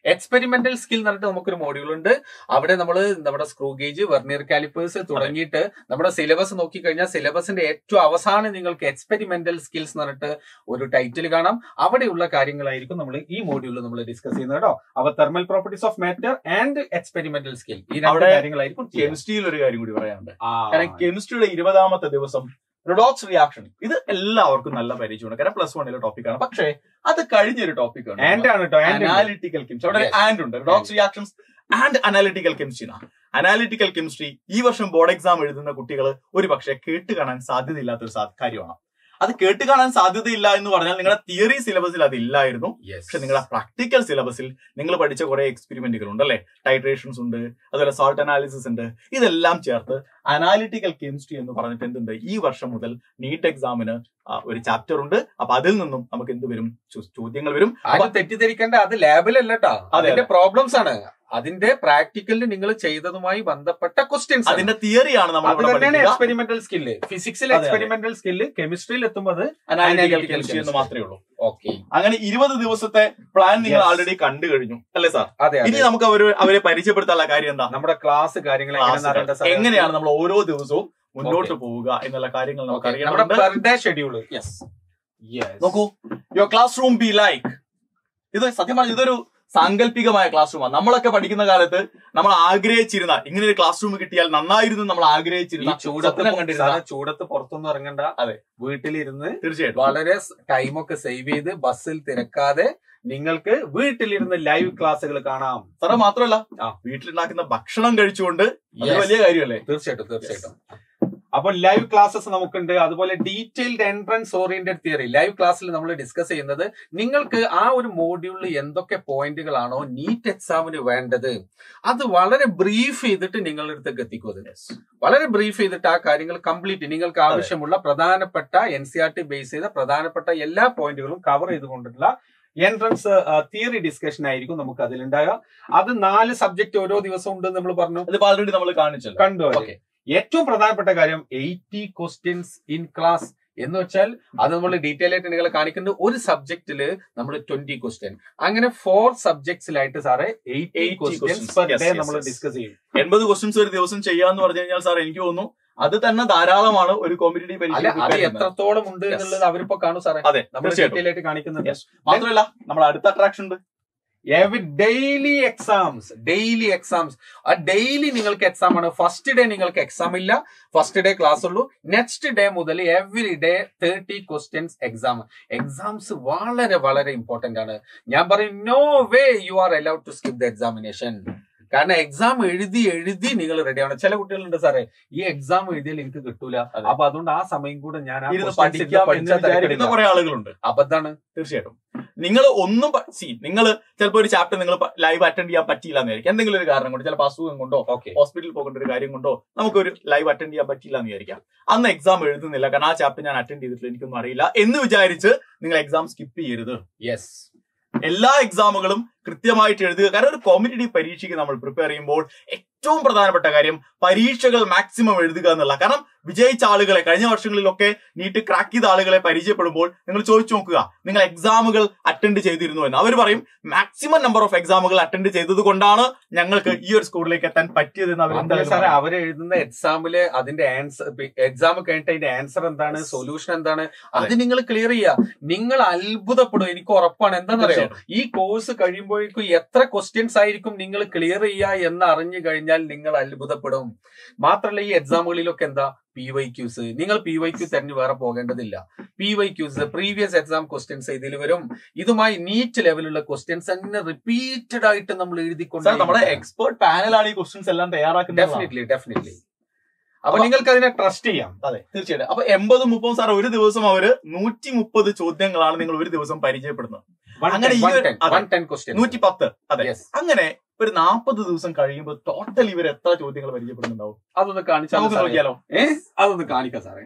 S2: experimental skill എന്ന് പറഞ്ഞിട്ട് നമുക്കൊരു മോഡ്യൂൾ ഉണ്ട് അവിടെ നമ്മൾ നമ്മുടെ സ്ക്രൂ ഗേജ് വെർണിയർ കാലിപ്പേഴ്സ് തുടങ്ങിയിട്ട് നമ്മുടെ സിലബസ് നോക്കിക്കഴിഞ്ഞാൽ സിലബസിന്റെ ഏറ്റവും അവസാനം നിങ്ങൾക്ക് എക്സ്പെരിമെന്റൽ സ്കിൽസ് എന്ന് പറഞ്ഞിട്ട് ഒരു ടൈറ്റിൽ കാണാം അവിടെയുള്ള കാര്യങ്ങളായിരിക്കും നമ്മൾ ഈ മോഡ്യൂളിൽ നമ്മൾ ഡിസ്കസ് ചെയ്യുന്നത് കേട്ടോ അവ thermal properties of matter and experimental skill ഈ രണ്ട്
S1: അവിടെ
S2: കാര്യങ്ങളായിരിക്കും ചെയ്യുക.
S1: കെമിസ്ട്രിയിൽ ഒരു കാര്യം കൂടി പറയാനുണ്ട്
S2: ആ,
S1: കാരണം കെമിസ്ട്രിയുടെ ഇരുപതാമത്തെ ദിവസം റിഡോക്സ് റിയാക്ഷൻ ഇത് എല്ലാവർക്കും നല്ല പരിചയമുണ്ട് കാരണം പ്ലസ് വണ്ണിലെ ടോപ്പിക്കാണ് പക്ഷേ അത് കഴിഞ്ഞൊരു ടോപ്പിക്കാണ്
S2: and ആണ് കേട്ടോ and ഉണ്ട്.
S1: അനാലിറ്റിക്കൽ കെമിസ്ട്രി അവിടെ
S2: Yes.
S1: ആൻഡ് ഉണ്ട് redox reactions and analytical chemistry analytical chemistry ഈ വർഷം ബോർഡ് എക്സാം എഴുതുന്ന കുട്ടികൾ ഒരു പക്ഷേ കേട്ട് കാണാൻ സാധ്യതയില്ലാത്ത ഒരു സാ- കാര്യമാണ് അത് കേട്ട് കാണാൻ സാധ്യതയില്ല എന്ന് പറഞ്ഞാൽ നിങ്ങളുടെ തിയറി സിലബസിൽ അത് ഇല്ലായിരുന്നു
S2: Yes.
S1: പക്ഷെ നിങ്ങളുടെ പ്രാക്ടിക്കൽ സിലബസിൽ നിങ്ങൾ പഠിച്ച കുറെ എക്സ്പെരിമെന്റുകൾ ഉണ്ട് അല്ലെ ടൈട്രേഷൻസ് ഉണ്ട് അതുപോലെ സോൾട്ട് അനാലിസിസ് ഉണ്ട് ഇതെല്ലാം ചേർത്ത് അനാലിറ്റിക്കൽ കെമിസ്ട്രി എന്ന് പറഞ്ഞിട്ട് എന്തുണ്ട് ഈ വർഷം മുതൽ നീറ്റ് എക്സാമിന് ഒരു ചാപ്റ്റർ ഉണ്ട് അപ്പൊ അതിൽ നിന്നും നമുക്ക് എന്ത് വരും ചോ- ചോദ്യങ്ങൾ വരും
S2: ആരും തെറ്റിദ്ധരിക്കേണ്ട അത് ലാബിലല്ല കേട്ടോ
S1: അതെ.
S2: അതിന്റെ പ്രോബ്ലംസ് ആണ് അതിന്റെ പ്രാക്ടിക്കലിൽ നിങ്ങൾ ചെയ്തതുമായി ബന്ധപ്പെട്ട ക്വസ്റ്റ്യൻസ്
S1: അതിന്റെ തിയറിയാണ് നമ്മൾ
S2: അത്
S1: ഇവിടെ
S2: തന്നെയാണ്
S1: പഠിക്കുക.
S2: എക്സ്പെരിമെന്റൽ സ്കില്ല് ഫിസിക്സിൽ
S1: അതെ, അതെ.
S2: എക്സ്പെരിമെന്റൽ സ്കില്ല് കെമിസ്ട്രിയിൽ എത്തുമ്പോൾ
S1: അനാലിറ്റിക്കൽ
S2: analytical
S1: കെമിസ്ട്രി എന്ന്
S2: chemistry.
S1: മാത്രമേ ഉള്ളൂ
S2: ഓക്കെ
S1: അങ്ങനെ ഇരുപത് ദിവസത്തെ പ്ലാൻ നിങ്ങൾ
S2: Yes.
S1: ആൾറെഡി കണ്ടു കഴിഞ്ഞു അല്ലേ സാർ
S2: അതെ
S1: ഇനി
S2: അതെ
S1: നമുക്ക് അവര് അവരെ പരിചയപ്പെടുത്താനുള്ള കാര്യം എന്താ
S2: നമ്മുടെ ക്ലാസ് കാര്യങ്ങൾ എങ്ങനെയാണെന്ന് അറിയേണ്ട
S1: ക്ലാസ്സുകൾ.
S2: സാർ.
S1: എങ്ങനെയാണ് നമ്മൾ ഓരോ ദിവസവും മുന്നോട്ട്
S2: Okay.
S1: പോവുക എന്നുള്ള കാര്യങ്ങൾ നമുക്ക്
S2: Okay. നമ്മുടെ
S1: അറിയണം
S2: പെർ ഡേ ഷെഡ്യൂൾ യെസ്
S1: നോക്കൂ your classroom be like ഇത് സത്യം പറഞ്ഞ ഇതൊരു സാങ്കല്പികമായ ക്ലാസ് റൂമാണ് നമ്മളൊക്കെ പഠിക്കുന്ന കാലത്ത് നമ്മൾ ആഗ്രഹിച്ചിരുന്ന ഇങ്ങനെ ഒരു ക്ലാസ് റൂം കിട്ടിയാൽ നന്നായിരുന്നു എന്ന് നമ്മൾ
S2: ഈ
S1: ആഗ്രഹിച്ചിരുന്ന
S2: ചൂടത്ത്
S1: സ്വപ്നം കണ്ടിരുന്ന
S2: സാറേ, ചൂടത്ത് പുറത്തൊന്നും ഇറങ്ങണ്ട
S1: അതെ.
S2: വീട്ടിലിരുന്ന്
S1: തീർച്ചയായിട്ടും
S2: വളരെ ടൈമൊക്കെ സേവ് ചെയ്ത് ബസ്സിൽ തിരക്കാതെ നിങ്ങൾക്ക് വീട്ടിലിരുന്ന് ലൈവ് ക്ലാസ്സുകൾ കാണാം
S1: സാറേ മാത്രമല്ല
S2: ആ.
S1: വീട്ടിലുണ്ടാക്കുന്ന ഭക്ഷണം കഴിച്ചുകൊണ്ട് അത്
S2: Yes.
S1: വലിയ കാര്യമല്ലേ
S2: തീർച്ചയായിട്ടും തീർച്ചയായിട്ടും അപ്പോൾ ലൈവ് ക്ലാസ്സസ് നമുക്കുണ്ട് അതുപോലെ detailed entrance oriented theory live ക്ലാസ്സിൽ നമ്മൾ ഡിസ്കസ് ചെയ്യുന്നത് നിങ്ങൾക്ക് ആ ഒരു മോഡ്യൂളിൽ എന്തൊക്കെ പോയിന്റുകളാണോ നീറ്റ് എക്സാമിന് വേണ്ടത് അത് വളരെ ബ്രീഫ് ചെയ്തിട്ട് നിങ്ങളുടെ അടുത്തേക്ക് എത്തിക്കും അത് വളരെ ബ്രീഫ് ചെയ്തിട്ട് ആ കാര്യങ്ങൾ കംപ്ലീറ്റ് നിങ്ങൾക്ക് ആവശ്യമുള്ള പ്രധാനപ്പെട്ട N C R T base ചെയ്ത പ്രധാനപ്പെട്ട എല്ലാ പോയിന്റുകളും കവർ ചെയ്തുകൊണ്ടുള്ള എൻട്രൻസ് തിയറി ഡിസ്കഷൻ ആയിരിക്കും നമുക്ക് അതിലുണ്ടാകുക അത് നാല് സബ്ജക്ട് ഓരോ ദിവസം ഉണ്ട് നമ്മൾ പറഞ്ഞു
S1: അതിപ്പോ ആൾറെഡി നമ്മൾ കാണിച്ചല്ലോ
S2: കണ്ടു അത്.
S1: ഓക്കെ
S2: ഏറ്റവും പ്രധാനപ്പെട്ട കാര്യം എയ്റ്റി ക്വസ്റ്റ്യൻസ് ഇൻ ക്ലാസ് എന്ന് വെച്ചാൽ അത് നമ്മൾ ഡീറ്റെയിൽ ആയിട്ട് നിങ്ങൾ കാണിക്കുന്നത് ഒരു സബ്ജക്റ്റില് നമ്മൾ ട്വന്റി ക്വസ്റ്റ്യൻ അങ്ങനെ ഫോർ സബ്ജക്ട്സിലായിട്ട് സാറേ eighty
S1: 80
S2: questions
S1: questions.
S2: Per
S1: Yes,
S2: day
S1: yes,
S2: നമ്മൾ
S1: yes.
S2: ഡിസ്കസ് ചെയ്യും
S1: എൺപത് ക്വസ്റ്റ്യൻസ് ഒരു ദിവസം ചെയ്യാന്ന് പറഞ്ഞു കഴിഞ്ഞാൽ സാർ എനിക്ക് തോന്നുന്നു അത് തന്നെ ധാരാളമാണ് ഒരു കോമ്പറ്റേറ്റീവ്
S2: അല്ല
S1: പരീക്ഷ
S2: അത്
S1: prepare ചെയ്യുന്നത്.
S2: എത്രത്തോളം ഉണ്ട്
S1: Yes.
S2: എന്നുള്ളത് അവരിപ്പോ കാണും സാറേ
S1: അതെ
S2: നമ്മൾ
S1: തീർച്ചയായിട്ടും
S2: ഡീറ്റെയിൽ ആയിട്ട് കാണിക്കുന്നുണ്ട്
S1: Yes. മാത്രമല്ല നമ്മുടെ അടുത്ത അട്രാക്ഷൻ ഉണ്ട്
S2: every daily exams daily exams ആ ഡെയിലി നിങ്ങൾക്ക് എക്സാം ആണ് ഫസ്റ്റ് ഡേ നിങ്ങൾക്ക് എക്സാം ഇല്ല ഫസ്റ്റ് ഡേ ക്ലാസ് ഉള്ളൂ നെക്സ്റ്റ് ഡേ മുതൽ every day thirty questions exam exams വളരെ വളരെ ഇമ്പോർട്ടന്റ് ആണ് ഞാൻ പറയും no way you are allowed to skip the examination കാരണം എക്സാം എഴുതി എഴുതി നിങ്ങൾ റെഡിയാണ് ചില കുട്ടികളുണ്ട് സാറേ ഈ എക്സാം എഴുതിയാൽ എനിക്ക് കിട്ടൂല
S1: അതെ.
S2: അപ്പൊ അതുകൊണ്ട് ആ സമയം കൂടെ ഞാൻ ആ
S1: ഇരുന്ന്
S2: questions ഇരുന്ന്
S1: പഠിക്കാം എന്ന്
S2: പഠിച്ചാൽ
S1: വിചാരിക്കുന്ന
S2: തിരക്കിടില്ല.
S1: കുറെ ആളുകളുണ്ട്
S2: അബദ്ധാണ്
S1: തീർച്ചയായിട്ടും നിങ്ങൾ ഒന്നും സി നിങ്ങൾ ചിലപ്പോൾ ഒരു ചാപ്റ്റർ നിങ്ങൾ ലൈവ് അറ്റൻഡ് ചെയ്യാൻ പറ്റിയില്ല എന്ന് വിചാരിക്കും എന്തെങ്കിലും ഒരു കാരണം കൊണ്ട് ചിലപ്പോൾ അസുഖം കൊണ്ടോ
S2: ഓക്കെ
S1: ഹോസ്പിറ്റലിൽ പോകേണ്ട ഒരു കാര്യം കൊണ്ടോ നമുക്കൊരു ലൈവ് അറ്റൻഡ് ചെയ്യാൻ പറ്റില്ല എന്ന് വിചാരിക്കാം അന്ന് എക്സാം എഴുതുന്നില്ല കാരണം ആ ചാപ്റ്റർ ഞാൻ അറ്റൻഡ് ചെയ്തിട്ടില്ല എനിക്കൊന്നും അറിയില്ല എന്ന് വിചാരിച്ച് നിങ്ങൾ എക്സാം സ്കിപ്പ് ചെയ്യരുത്
S2: യെസ്
S1: എല്ലാ എക്സാമുകളും കൃത്യമായിട്ട് എഴുതുക കാരണം ഒരു കോമ്പറ്റേറ്റീവ് പരീക്ഷയ്ക്ക് നമ്മൾ പ്രിപ്പയർ ചെയ്യുമ്പോൾ ഏറ്റവും പ്രധാനപ്പെട്ട കാര്യം പരീക്ഷകൾ മാക്സിമം എഴുതുക എന്നുള്ള കാരണം വിജയിച്ച ആളുകളെ കഴിഞ്ഞ വർഷങ്ങളിലൊക്കെ നീട്ട് ക്രാക്ക് ചെയ്ത ആളുകളെ പരിചയപ്പെടുമ്പോൾ നിങ്ങൾ ചോദിച്ചു നോക്കുക നിങ്ങൾ എക്സാമുകൾ അറ്റൻഡ് ചെയ്തിരുന്നു എന്ന് അവർ പറയും മാക്സിമം നമ്പർ ഓഫ് എക്സാമുകൾ അറ്റൻഡ് ചെയ്തത് കൊണ്ടാണ് ഞങ്ങൾക്ക് ഈ ഒരു സ്കോറിലേക്ക് എത്താൻ പറ്റിയതെന്ന് അവർ
S2: അതല്ല
S1: എന്തായാലും
S2: സാറേ
S1: പറയും.
S2: അവര് എഴുതുന്ന എക്സാമില് അതിന്റെ ആൻസർ എക്സാം കഴിഞ്ഞിട്ട് അതിന്റെ ആൻസർ എന്താണ് സൊല്യൂഷൻ എന്താണ് അത് നിങ്ങൾ ക്ലിയർ ചെയ്യുക നിങ്ങൾ അത്ഭുതപ്പെടും എനിക്ക് ഉറപ്പാണ് എന്താണെന്നറിയോ ഈ കോഴ്സ് കഴിയുമ്പോഴേക്കും എത്ര ക്വസ്റ്റ്യൻസ് ആയിരിക്കും നിങ്ങൾ ക്ലിയർ ചെയ്യുക എന്ന് അറിഞ്ഞു കഴിഞ്ഞാൽ നിങ്ങൾ അത്ഭുതപ്പെടും മാത്രമല്ല ഈ എക്സാമുകളിലൊക്കെ എന്താ പി വൈ ക്യൂസ് നിങ്ങൾ പി വൈ ക്യൂ തെരഞ്ഞു വേറെ പോകേണ്ടതില്ല P Y Qs previous exam questions ഇതിൽ വരും ഇതുമായി നീറ്റ് ലെവലുള്ള ക്വസ്റ്റ്യൻസ് തന്നെ റിപ്പീറ്റഡ് ആയിട്ട് നമ്മൾ എഴുതിക്കൊണ്ട്
S1: സാർ നമ്മുടെ എക്സ്പേർട്ട് പാനലാണ് ഈ ക്വസ്റ്റ്യൻസ് എല്ലാം തയ്യാറാക്കുന്നത്
S2: ഡെഫിനറ്റ്ലി ഡെഫിനറ്റ്ലി അപ്പൊ നിങ്ങൾക്ക് അതിനെ ട്രസ്റ്റ് ചെയ്യാം
S1: അതെ തീർച്ചയായിട്ടും അപ്പൊ എൺപതും മുപ്പതും സാർ ഒരു ദിവസം അവര് നൂറ്റി മുപ്പത് ചോദ്യങ്ങളാണ് നിങ്ങൾ ഒരു ദിവസം പരിചയപ്പെടുന്നത് അങ്ങനെ ഈ ഒരു- അതെ.
S2: വൺ ടെൻ ക്വസ്റ്റ്യൻ
S1: നൂറ്റി പത്ത് അതെ
S2: യെസ്
S1: അങ്ങനെ ഒരു നാൽപ്പത് ദിവസം കഴിയുമ്പോൾ ടോട്ടൽ ഇവർ എത്ര ചോദ്യങ്ങൾ പരിചയപ്പെടുന്നുണ്ടാവും
S2: അതൊന്ന് കാണിച്ചാൽ
S1: നമുക്ക് നോക്കിയാലോ
S2: ഏ അതൊന്ന് കാണിക്കാം സാറേ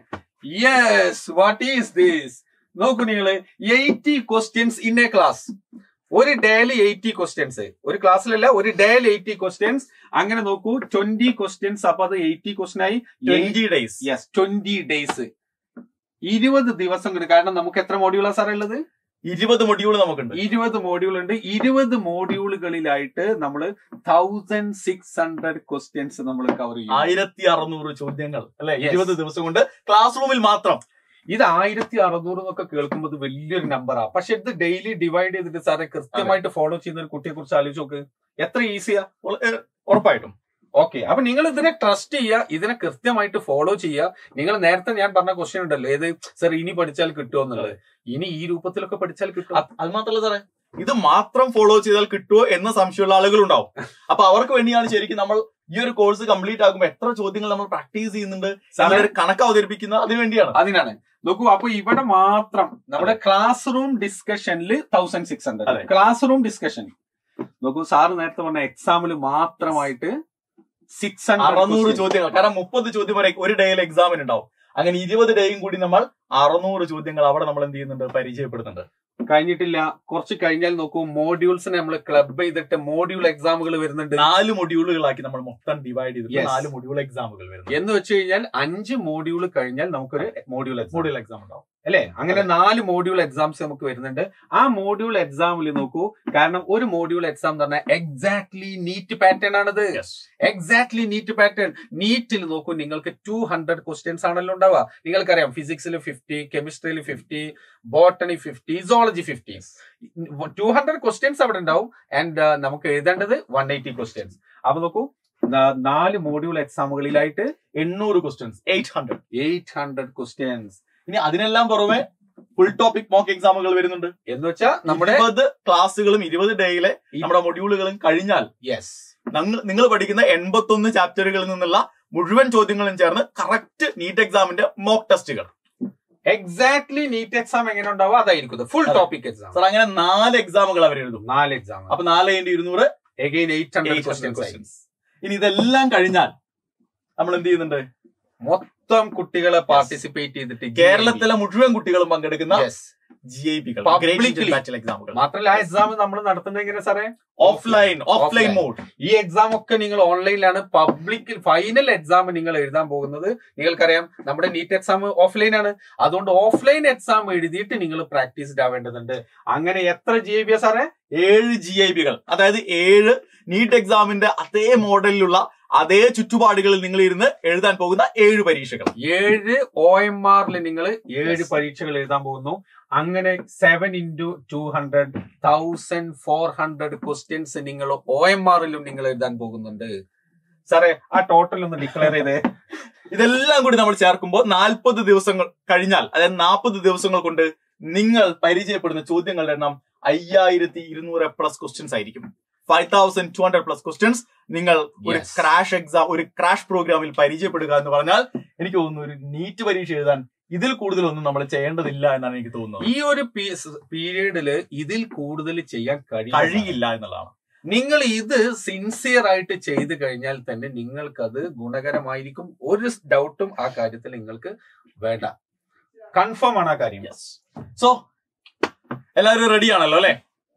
S2: യെസ് വാട്ട് ഈസ് ദിസ് നോക്കൂ നിങ്ങള് eighty questions in a class ഒരു ഡേയിൽ എയ്റ്റി ക്വസ്റ്റ്യൻസ് ഒരു ക്ലാസ്സിലല്ല ഒരു ഡേയിൽ എയ്റ്റി ക്വസ്റ്റ്യൻസ് അങ്ങനെ നോക്കൂ ട്വന്റി ക്വസ്റ്റ്യൻസ് അപ്പൊ അത് എയ്റ്റി ക്വസ്റ്റ്യൻ ആയി
S1: twenty days
S2: yes twenty days ഇരുപത് ദിവസം കൊണ്ട് കാരണം നമുക്ക് എത്ര മോഡ്യൂളാ സാറേ ഉള്ളത്
S1: ഇരുപത് മൊഡ്യൂൾ നമുക്കുണ്ട്
S2: ഇരുപത് മോഡ്യൂൾ ഉണ്ട് ഇരുപത് മോഡ്യൂളുകളിലായിട്ട് നമ്മൾ തൗസൻഡ് സിക്സ് ഹൺഡ്രഡ് ക്വസ്റ്റ്യൻസ് നമ്മൾ കവർ ചെയ്യും
S1: ആയിരത്തി അറുന്നൂറ് ചോദ്യങ്ങൾ അല്ലെ
S2: Yes.
S1: ഇരുപത് ദിവസം കൊണ്ട് ക്ലാസ് റൂമിൽ മാത്രം
S2: ഇത് ആയിരത്തി അറുന്നൂറ് എന്നൊക്കെ കേൾക്കുമ്പോൾ ഇത് വലിയൊരു നമ്പറാ പക്ഷെ ഇത് ഡെയിലി ഡിവൈഡ് ചെയ്തിട്ട് സാറെ കൃത്യമായിട്ട് ഫോളോ ചെയ്യുന്ന ഒരു കുട്ടിയെ കുറിച്ച് ആലോചിച്ച് നോക്ക് എത്ര ഈസിയാ
S1: ഉള്ള- ഏ, ഉറപ്പായിട്ടും
S2: ഓക്കെ അപ്പൊ നിങ്ങൾ ഇതിനെ ട്രസ്റ്റ് ചെയ്യുക ഇതിനെ കൃത്യമായിട്ട് ഫോളോ ചെയ്യുക നിങ്ങൾ നേരത്തെ ഞാൻ പറഞ്ഞ ക്വസ്റ്റ്യൻ ഉണ്ടല്ലോ ഏത് സർ ഇനി പഠിച്ചാൽ കിട്ടുമോ എന്നുള്ളത് ഇനി ഈ രൂപത്തിലൊക്കെ പഠിച്ചാൽ കിട്ടും
S1: അത് അത് മാത്രമല്ല സാറേ ഇത് മാത്രം ഫോളോ ചെയ്താൽ കിട്ടുമോ എന്ന സംശയമുള്ള ആളുകൾ ഉണ്ടാവും അപ്പൊ അവർക്ക് വേണ്ടിയാണ് ശരിക്കും നമ്മൾ ഈ ഒരു കോഴ്സ് കംപ്ലീറ്റ് ആകുമ്പോൾ എത്ര ചോദ്യങ്ങൾ നമ്മൾ പ്രാക്ടീസ് ചെയ്യുന്നുണ്ട്
S2: സാറേ
S1: എന്നൊരു കണക്ക് അവതരിപ്പിക്കുന്നത് അതിനു വേണ്ടിയാണ്
S2: അതിനാണ് നോക്കൂ അപ്പൊ ഇവിടെ മാത്രം നമ്മുടെ ക്ലാസ് റൂം ഡിസ്കഷനിൽ തൗസൻഡ് സിക്സ്
S1: അതെ.
S2: ഹൺഡ്രഡ് ക്ലാസ് റൂം ഡിസ്കഷൻ നോക്കൂ സാറ് നേരത്തെ പറഞ്ഞ എക്സാമിൽ മാത്രമായിട്ട് സിക്സ്
S1: അറുന്നൂറ്
S2: ഹൺഡ്രഡ്
S1: ചോദ്യങ്ങൾ കാരണം മുപ്പത് ചോദ്യം വരെ ഒരു ഡേയിൽ എക്സാമിന് ഉണ്ടാവും അങ്ങനെ ഇരുപത് ഡേയും കൂടി നമ്മൾ അറുന്നൂറ് ചോദ്യങ്ങൾ അവിടെ നമ്മൾ എന്ത് ചെയ്യുന്നുണ്ട് പരിചയപ്പെടുന്നുണ്ട്
S2: കഴിഞ്ഞിട്ടില്ല കുറച്ച് കഴിഞ്ഞാൽ നോക്കൂ മോഡ്യൂൾസിനെ നമ്മൾ ക്ലബ് ചെയ്തിട്ട് മോഡ്യൂൾ എക്സാമുകൾ വരുന്നുണ്ട്
S1: നാല് മൊഡ്യൂളുകളാക്കി നമ്മൾ മൊത്തം ഡിവൈഡ് ചെയ്തിട്ട്
S2: Yes.
S1: നാല് മൊഡ്യൂൾ എക്സാമുകൾ വരുന്നു
S2: എന്ന് വെച്ച് കഴിഞ്ഞാൽ അഞ്ച് മോഡ്യൂൾ കഴിഞ്ഞാൽ നമുക്കൊരു മോഡ്യൂൾ എക്സാം
S1: മൊഡ്യൂൾ എക്സാം ഉണ്ടാവും
S2: അല്ലെ അങ്ങനെ നാല് മോഡ്യൂൾ എക്സാംസ് നമുക്ക് വരുന്നുണ്ട് ആ മോഡ്യൂൾ എക്സാമിൽ നോക്കൂ കാരണം ഒരു മോഡ്യൂൾ എക്സാം എന്ന് പറഞ്ഞാൽ എക്സാക്ട്ലി നീറ്റ് പാറ്റേൺ ആണത് എക്സാക്ട്ലി നീറ്റ് പാറ്റേൺ നീറ്റിൽ നോക്കൂ നിങ്ങൾക്ക് ടു ഹൺഡ്രഡ് ക്വസ്റ്റ്യൻസ് ആണല്ലോ ഉണ്ടാവുക നിങ്ങൾക്കറിയാം ഫിസിക്സിൽ ഫിഫ്റ്റി കെമിസ്ട്രിയിൽ fifty botany fifty zoology fifty two hundred questions അവിടെ ഉണ്ടാവും ആൻഡ് നമുക്ക് എഴുതേണ്ടത് വൺ എയ്റ്റി ക്വസ്റ്റ്യൻസ് അപ്പൊ നോക്കൂ ന- നാല് മോഡ്യൂൾ എക്സാമുകളിലായിട്ട്
S1: എണ്ണൂറ് questions eight hundred
S2: eight hundred questions
S1: ഇനി അതിനെല്ലാം പുറമെ ഫുൾ ടോപ്പിക് മോക്ക് എക്സാമുകൾ വരുന്നുണ്ട്
S2: എന്ന് വെച്ചാൽ നമ്മുടെ
S1: ഇരുപത് ക്ലാസ്സുകളും ഇരുപത് ഡേയിലെ നമ്മുടെ മൊഡ്യൂളുകളും കഴിഞ്ഞാൽ
S2: യെസ്
S1: നിങ്ങൾ പഠിക്കുന്ന എൺപത്തി ഒന്ന് ചാപ്റ്ററുകളിൽ നിന്നുള്ള മുഴുവൻ ചോദ്യങ്ങളും ചേർന്ന് കറക്റ്റ് നീറ്റ് എക്സാമിന്റെ മോക്ക് ടെസ്റ്റുകൾ
S2: എക്സാക്ട്ലി നീറ്റ് എക്സാം എങ്ങനെ ഉണ്ടാവും അതായിരിക്കും ഫുൾ
S1: അതെ.
S2: ടോപ്പിക് എക്സാം
S1: സാർ അങ്ങനെ നാല് എക്സാമുകൾ അവർ എഴുതും
S2: നാല് എക്സാം
S1: അപ്പൊ നാല് ഇൻറ്റു ഇരുന്നൂറ്
S2: again eight hundred
S1: 800
S2: questions
S1: questions. ഇനി ഇതെല്ലാം കഴിഞ്ഞാൽ നമ്മൾ എന്ത് ചെയ്യുന്നുണ്ട്
S2: മൊത്തം കുട്ടികളെ പാർട്ടിസിപ്പേറ്റ് ചെയ്തിട്ട്
S1: കേരളത്തിലെ മുഴുവൻ കുട്ടികളും പങ്കെടുക്കുന്ന
S2: യെസ്
S1: ജി ഐ പികൾ
S2: Publicly.
S1: എക്സാമുകൾ
S2: മാത്രല്ല ആ എക്സാം നമ്മൾ നടത്തുന്നത് എങ്ങനെ സാറേ
S1: ഓഫ്ലൈൻ ഓഫ്ലൈൻ
S2: Offline.
S1: മോഡ്
S2: ഈ എക്സാം ഒക്കെ നിങ്ങൾ ഓൺലൈനിലാണ് പബ്ലിക്കിൽ ഫൈനൽ എക്സാം നിങ്ങൾ എഴുതാൻ പോകുന്നത് നിങ്ങൾക്കറിയാം നമ്മുടെ നീറ്റ് എക്സാം ഓഫ്ലൈൻ ആണ് അതുകൊണ്ട് ഓഫ്ലൈൻ എക്സാം എഴുതിയിട്ട് നിങ്ങൾ പ്രാക്ടീസ്ഡ് ആവേണ്ടതുണ്ട് അങ്ങനെ എത്ര ജി ഐ ബി സാറേ
S1: ഏഴ് ജി ഐ പികൾ അതായത് ഏഴ് നീറ്റ് എക്സാമിന്റെ അതേ മോഡലിലുള്ള അതേ ചുറ്റുപാടുകളിൽ നിങ്ങൾ ഇരുന്ന് എഴുതാൻ പോകുന്ന ഏഴ് പരീക്ഷകൾ
S2: ഏഴ് ഒ എം ആറിൽ നിങ്ങൾ ഏഴ്
S1: Yes.
S2: പരീക്ഷകൾ എഴുതാൻ പോകുന്നു അങ്ങനെ seven into two hundred thousand four hundred questions നിങ്ങൾ ഒ എം ആറിലും നിങ്ങൾ എഴുതാൻ പോകുന്നുണ്ട് സാറേ ആ ടോട്ടൽ ഒന്ന് ഡിക്ലെയർ ചെയ്തേ
S1: ഇതെല്ലാം കൂടി നമ്മൾ ചേർക്കുമ്പോൾ നാൽപ്പത് ദിവസങ്ങൾ കഴിഞ്ഞാൽ അതായത് നാൽപ്പത് ദിവസങ്ങൾ കൊണ്ട് നിങ്ങൾ പരിചയപ്പെടുന്ന ചോദ്യങ്ങളുടെ എണ്ണം അയ്യായിരത്തി ഇരുന്നൂറ് പ്ലസ് ക്വസ്റ്റ്യൻസ് ആയിരിക്കും five thousand two hundred plus questions നിങ്ങൾ ഒരു
S2: Yes.
S1: ക്രാഷ് എക്സാം ഒരു ക്രാഷ് പ്രോഗ്രാമിൽ പരിചയപ്പെടുക എന്ന് പറഞ്ഞാൽ എനിക്ക് തോന്നുന്നു ഒരു നീറ്റ് പരീക്ഷ എഴുതാൻ ഇതിൽ കൂടുതലൊന്നും നമ്മൾ ചെയ്യേണ്ടതില്ല എന്നാണ് എനിക്ക് തോന്നുന്നത്
S2: ഈ ഒരു പീരീഡില് ഇതിൽ കൂടുതൽ ചെയ്യാൻ കഴിയില്ല
S1: കഴിയില്ല എന്നുള്ളതാണ്
S2: നിങ്ങൾ ഇത് സിൻസിയർ ആയിട്ട് ചെയ്തു കഴിഞ്ഞാൽ തന്നെ നിങ്ങൾക്കത് ഗുണകരമായിരിക്കും ഒരു ഡൗട്ടും ആ കാര്യത്തിൽ നിങ്ങൾക്ക് വേണ്ട കൺഫേം ആണ് ആ കാര്യം
S1: സോ എല്ലാവരും റെഡി ആണല്ലോ അല്ലെ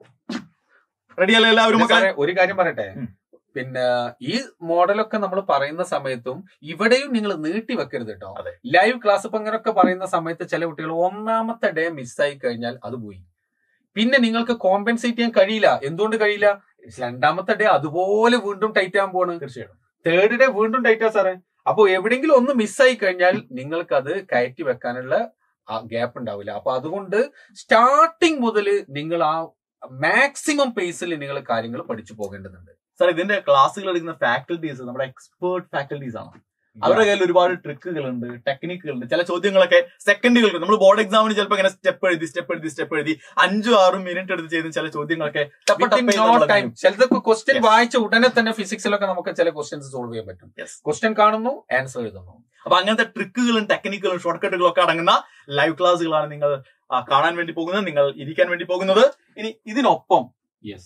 S1: റെഡി അല്ലേ എല്ലാവരും
S2: പിന്നെ
S1: മക്കളെ
S2: സാറേ, ഒരു കാര്യം പറയട്ടെ
S1: ഉം.
S2: പിന്നെ ഈ മോഡലൊക്കെ നമ്മൾ പറയുന്ന സമയത്തും ഇവിടെയും നിങ്ങൾ നീട്ടി വെക്കരുത് കേട്ടോ
S1: അതെ.
S2: ലൈവ് ക്ലാസ് ഇപ്പൊ അങ്ങനെയൊക്കെ പറയുന്ന സമയത്ത് ചില കുട്ടികൾ ഒന്നാമത്തെ ഡേ മിസ്സായി കഴിഞ്ഞാൽ അത് പോയി പിന്നെ നിങ്ങൾക്ക് കോമ്പൻസേറ്റ് ചെയ്യാൻ കഴിയില്ല എന്തുകൊണ്ട് കഴിയില്ല രണ്ടാമത്തെ ഡേ അതുപോലെ വീണ്ടും ടൈറ്റ് ആകാൻ പോണ്
S1: തീർച്ചയായിട്ടും
S2: തേർഡ് ഡേ വീണ്ടും ടൈറ്റാ സാറേ അപ്പൊ എവിടെയെങ്കിലും ഒന്ന് മിസ്സായി കഴിഞ്ഞാൽ നിങ്ങൾക്ക് അത് കയറ്റി വെക്കാനുള്ള ഗ്യാപ്പ് ഉണ്ടാവില്ല അപ്പൊ അതുകൊണ്ട് സ്റ്റാർട്ടിങ് മുതൽ നിങ്ങൾ ആ മാക്സിമം പേസിൽ നിങ്ങൾ കാര്യങ്ങൾ പഠിച്ചു പോകേണ്ടതുണ്ട്
S1: സാർ ഇതിന്റെ ക്ലാസ്സുകൾ എടുക്കുന്ന ഫാക്കൽറ്റീസ് നമ്മുടെ എക്സ്പേർട്ട് ഫാക്കൽറ്റീസ് ആണ് അവരുടെ കയ്യിൽ ഒരുപാട് ട്രിക്കുകളുണ്ട് ടെക്നിക്കുകളുണ്ട് ചില ചോദ്യങ്ങളൊക്കെ സെക്കൻഡുകൾ നമ്മൾ ബോർഡ് എക്സാമിന് ചിലപ്പോൾ ഇങ്ങനെ സ്റ്റെപ്പ് എഴുതി സ്റ്റെപ്പ് എഴുതി സ്റ്റെപ്പ് എഴുതി അഞ്ചും ആറും മിനിറ്റ് എടുത്ത് ചെയ്യുന്ന ചില ചോദ്യങ്ങളൊക്കെ ടപ്പ
S2: Within
S1: ടപ്പ
S2: no
S1: എന്നുള്ള
S2: time. ചിലതൊക്കെ ക്വസ്റ്റ്യൻ
S1: Yes.
S2: വായിച്ച ഉടനെ തന്നെ ഫിസിക്സിലൊക്കെ നമുക്ക് ചില ക്വസ്റ്റ്യൻസ് സോൾവ് ചെയ്യാൻ പറ്റും
S1: Yes.
S2: ക്വസ്റ്റ്യൻ കാണുന്നു ആൻസർ എഴുതുന്നു
S1: അപ്പൊ അങ്ങനത്തെ ട്രിക്കുകളും ടെക്നിക്കുകളും ഷോർട്ട് കട്ടുകളും ഒക്കെ അടങ്ങുന്ന ലൈവ് ക്ലാസ്സുകളാണ് നിങ്ങൾ ആ, കാണാൻ വേണ്ടി പോകുന്നത് നിങ്ങൾ ഇരിക്കാൻ വേണ്ടി പോകുന്നത് ഇനി ഇതിനൊപ്പം
S2: യെസ്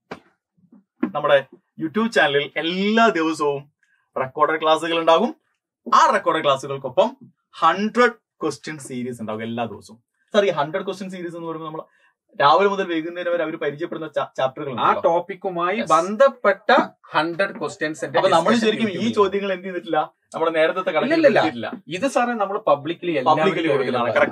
S1: നമ്മുടെ യൂട്യൂബ് ചാനലിൽ എല്ലാ ദിവസവും റെക്കോർഡഡ് ക്ലാസ്സുകൾ ഉണ്ടാകും ആ റെക്കോർഡഡ് ക്ലാസ്സുകൾക്കൊപ്പം ഹൺഡ്രഡ് ക്വസ്റ്റ്യൻ സീരീസ് ഉണ്ടാകും എല്ലാ ദിവസവും സാർ ഈ ഹൺഡ്രഡ് ക്വസ്റ്റ്യൻ സീരീസ് എന്ന് പറയുമ്പോൾ നമ്മൾ രാവിലെ മുതൽ വൈകുന്നേരം വരെ അവർ പരിചയപ്പെടുന്ന ചാപ്റ്ററുകൾ
S2: ആ ടോപ്പിക്കുമായി
S1: Yes.
S2: ബന്ധപ്പെട്ട ഹൺഡ്രഡ് ക്വസ്റ്റ്യൻസ്
S1: അപ്പൊ നമ്മൾ ശരിക്കും ഈ ചോദ്യങ്ങൾ എന്ത് ചെയ്തിട്ടില്ല നമ്മുടെ നേരത്തെ
S2: ഇല്ലില്ലില്ല.
S1: കണക്കില്ല
S2: ഇത് സാറേ നമ്മൾ പബ്ലിക്കലി
S1: പബ്ലിക്കലി കൊടുക്കുന്നതാണ് കറക്റ്റാ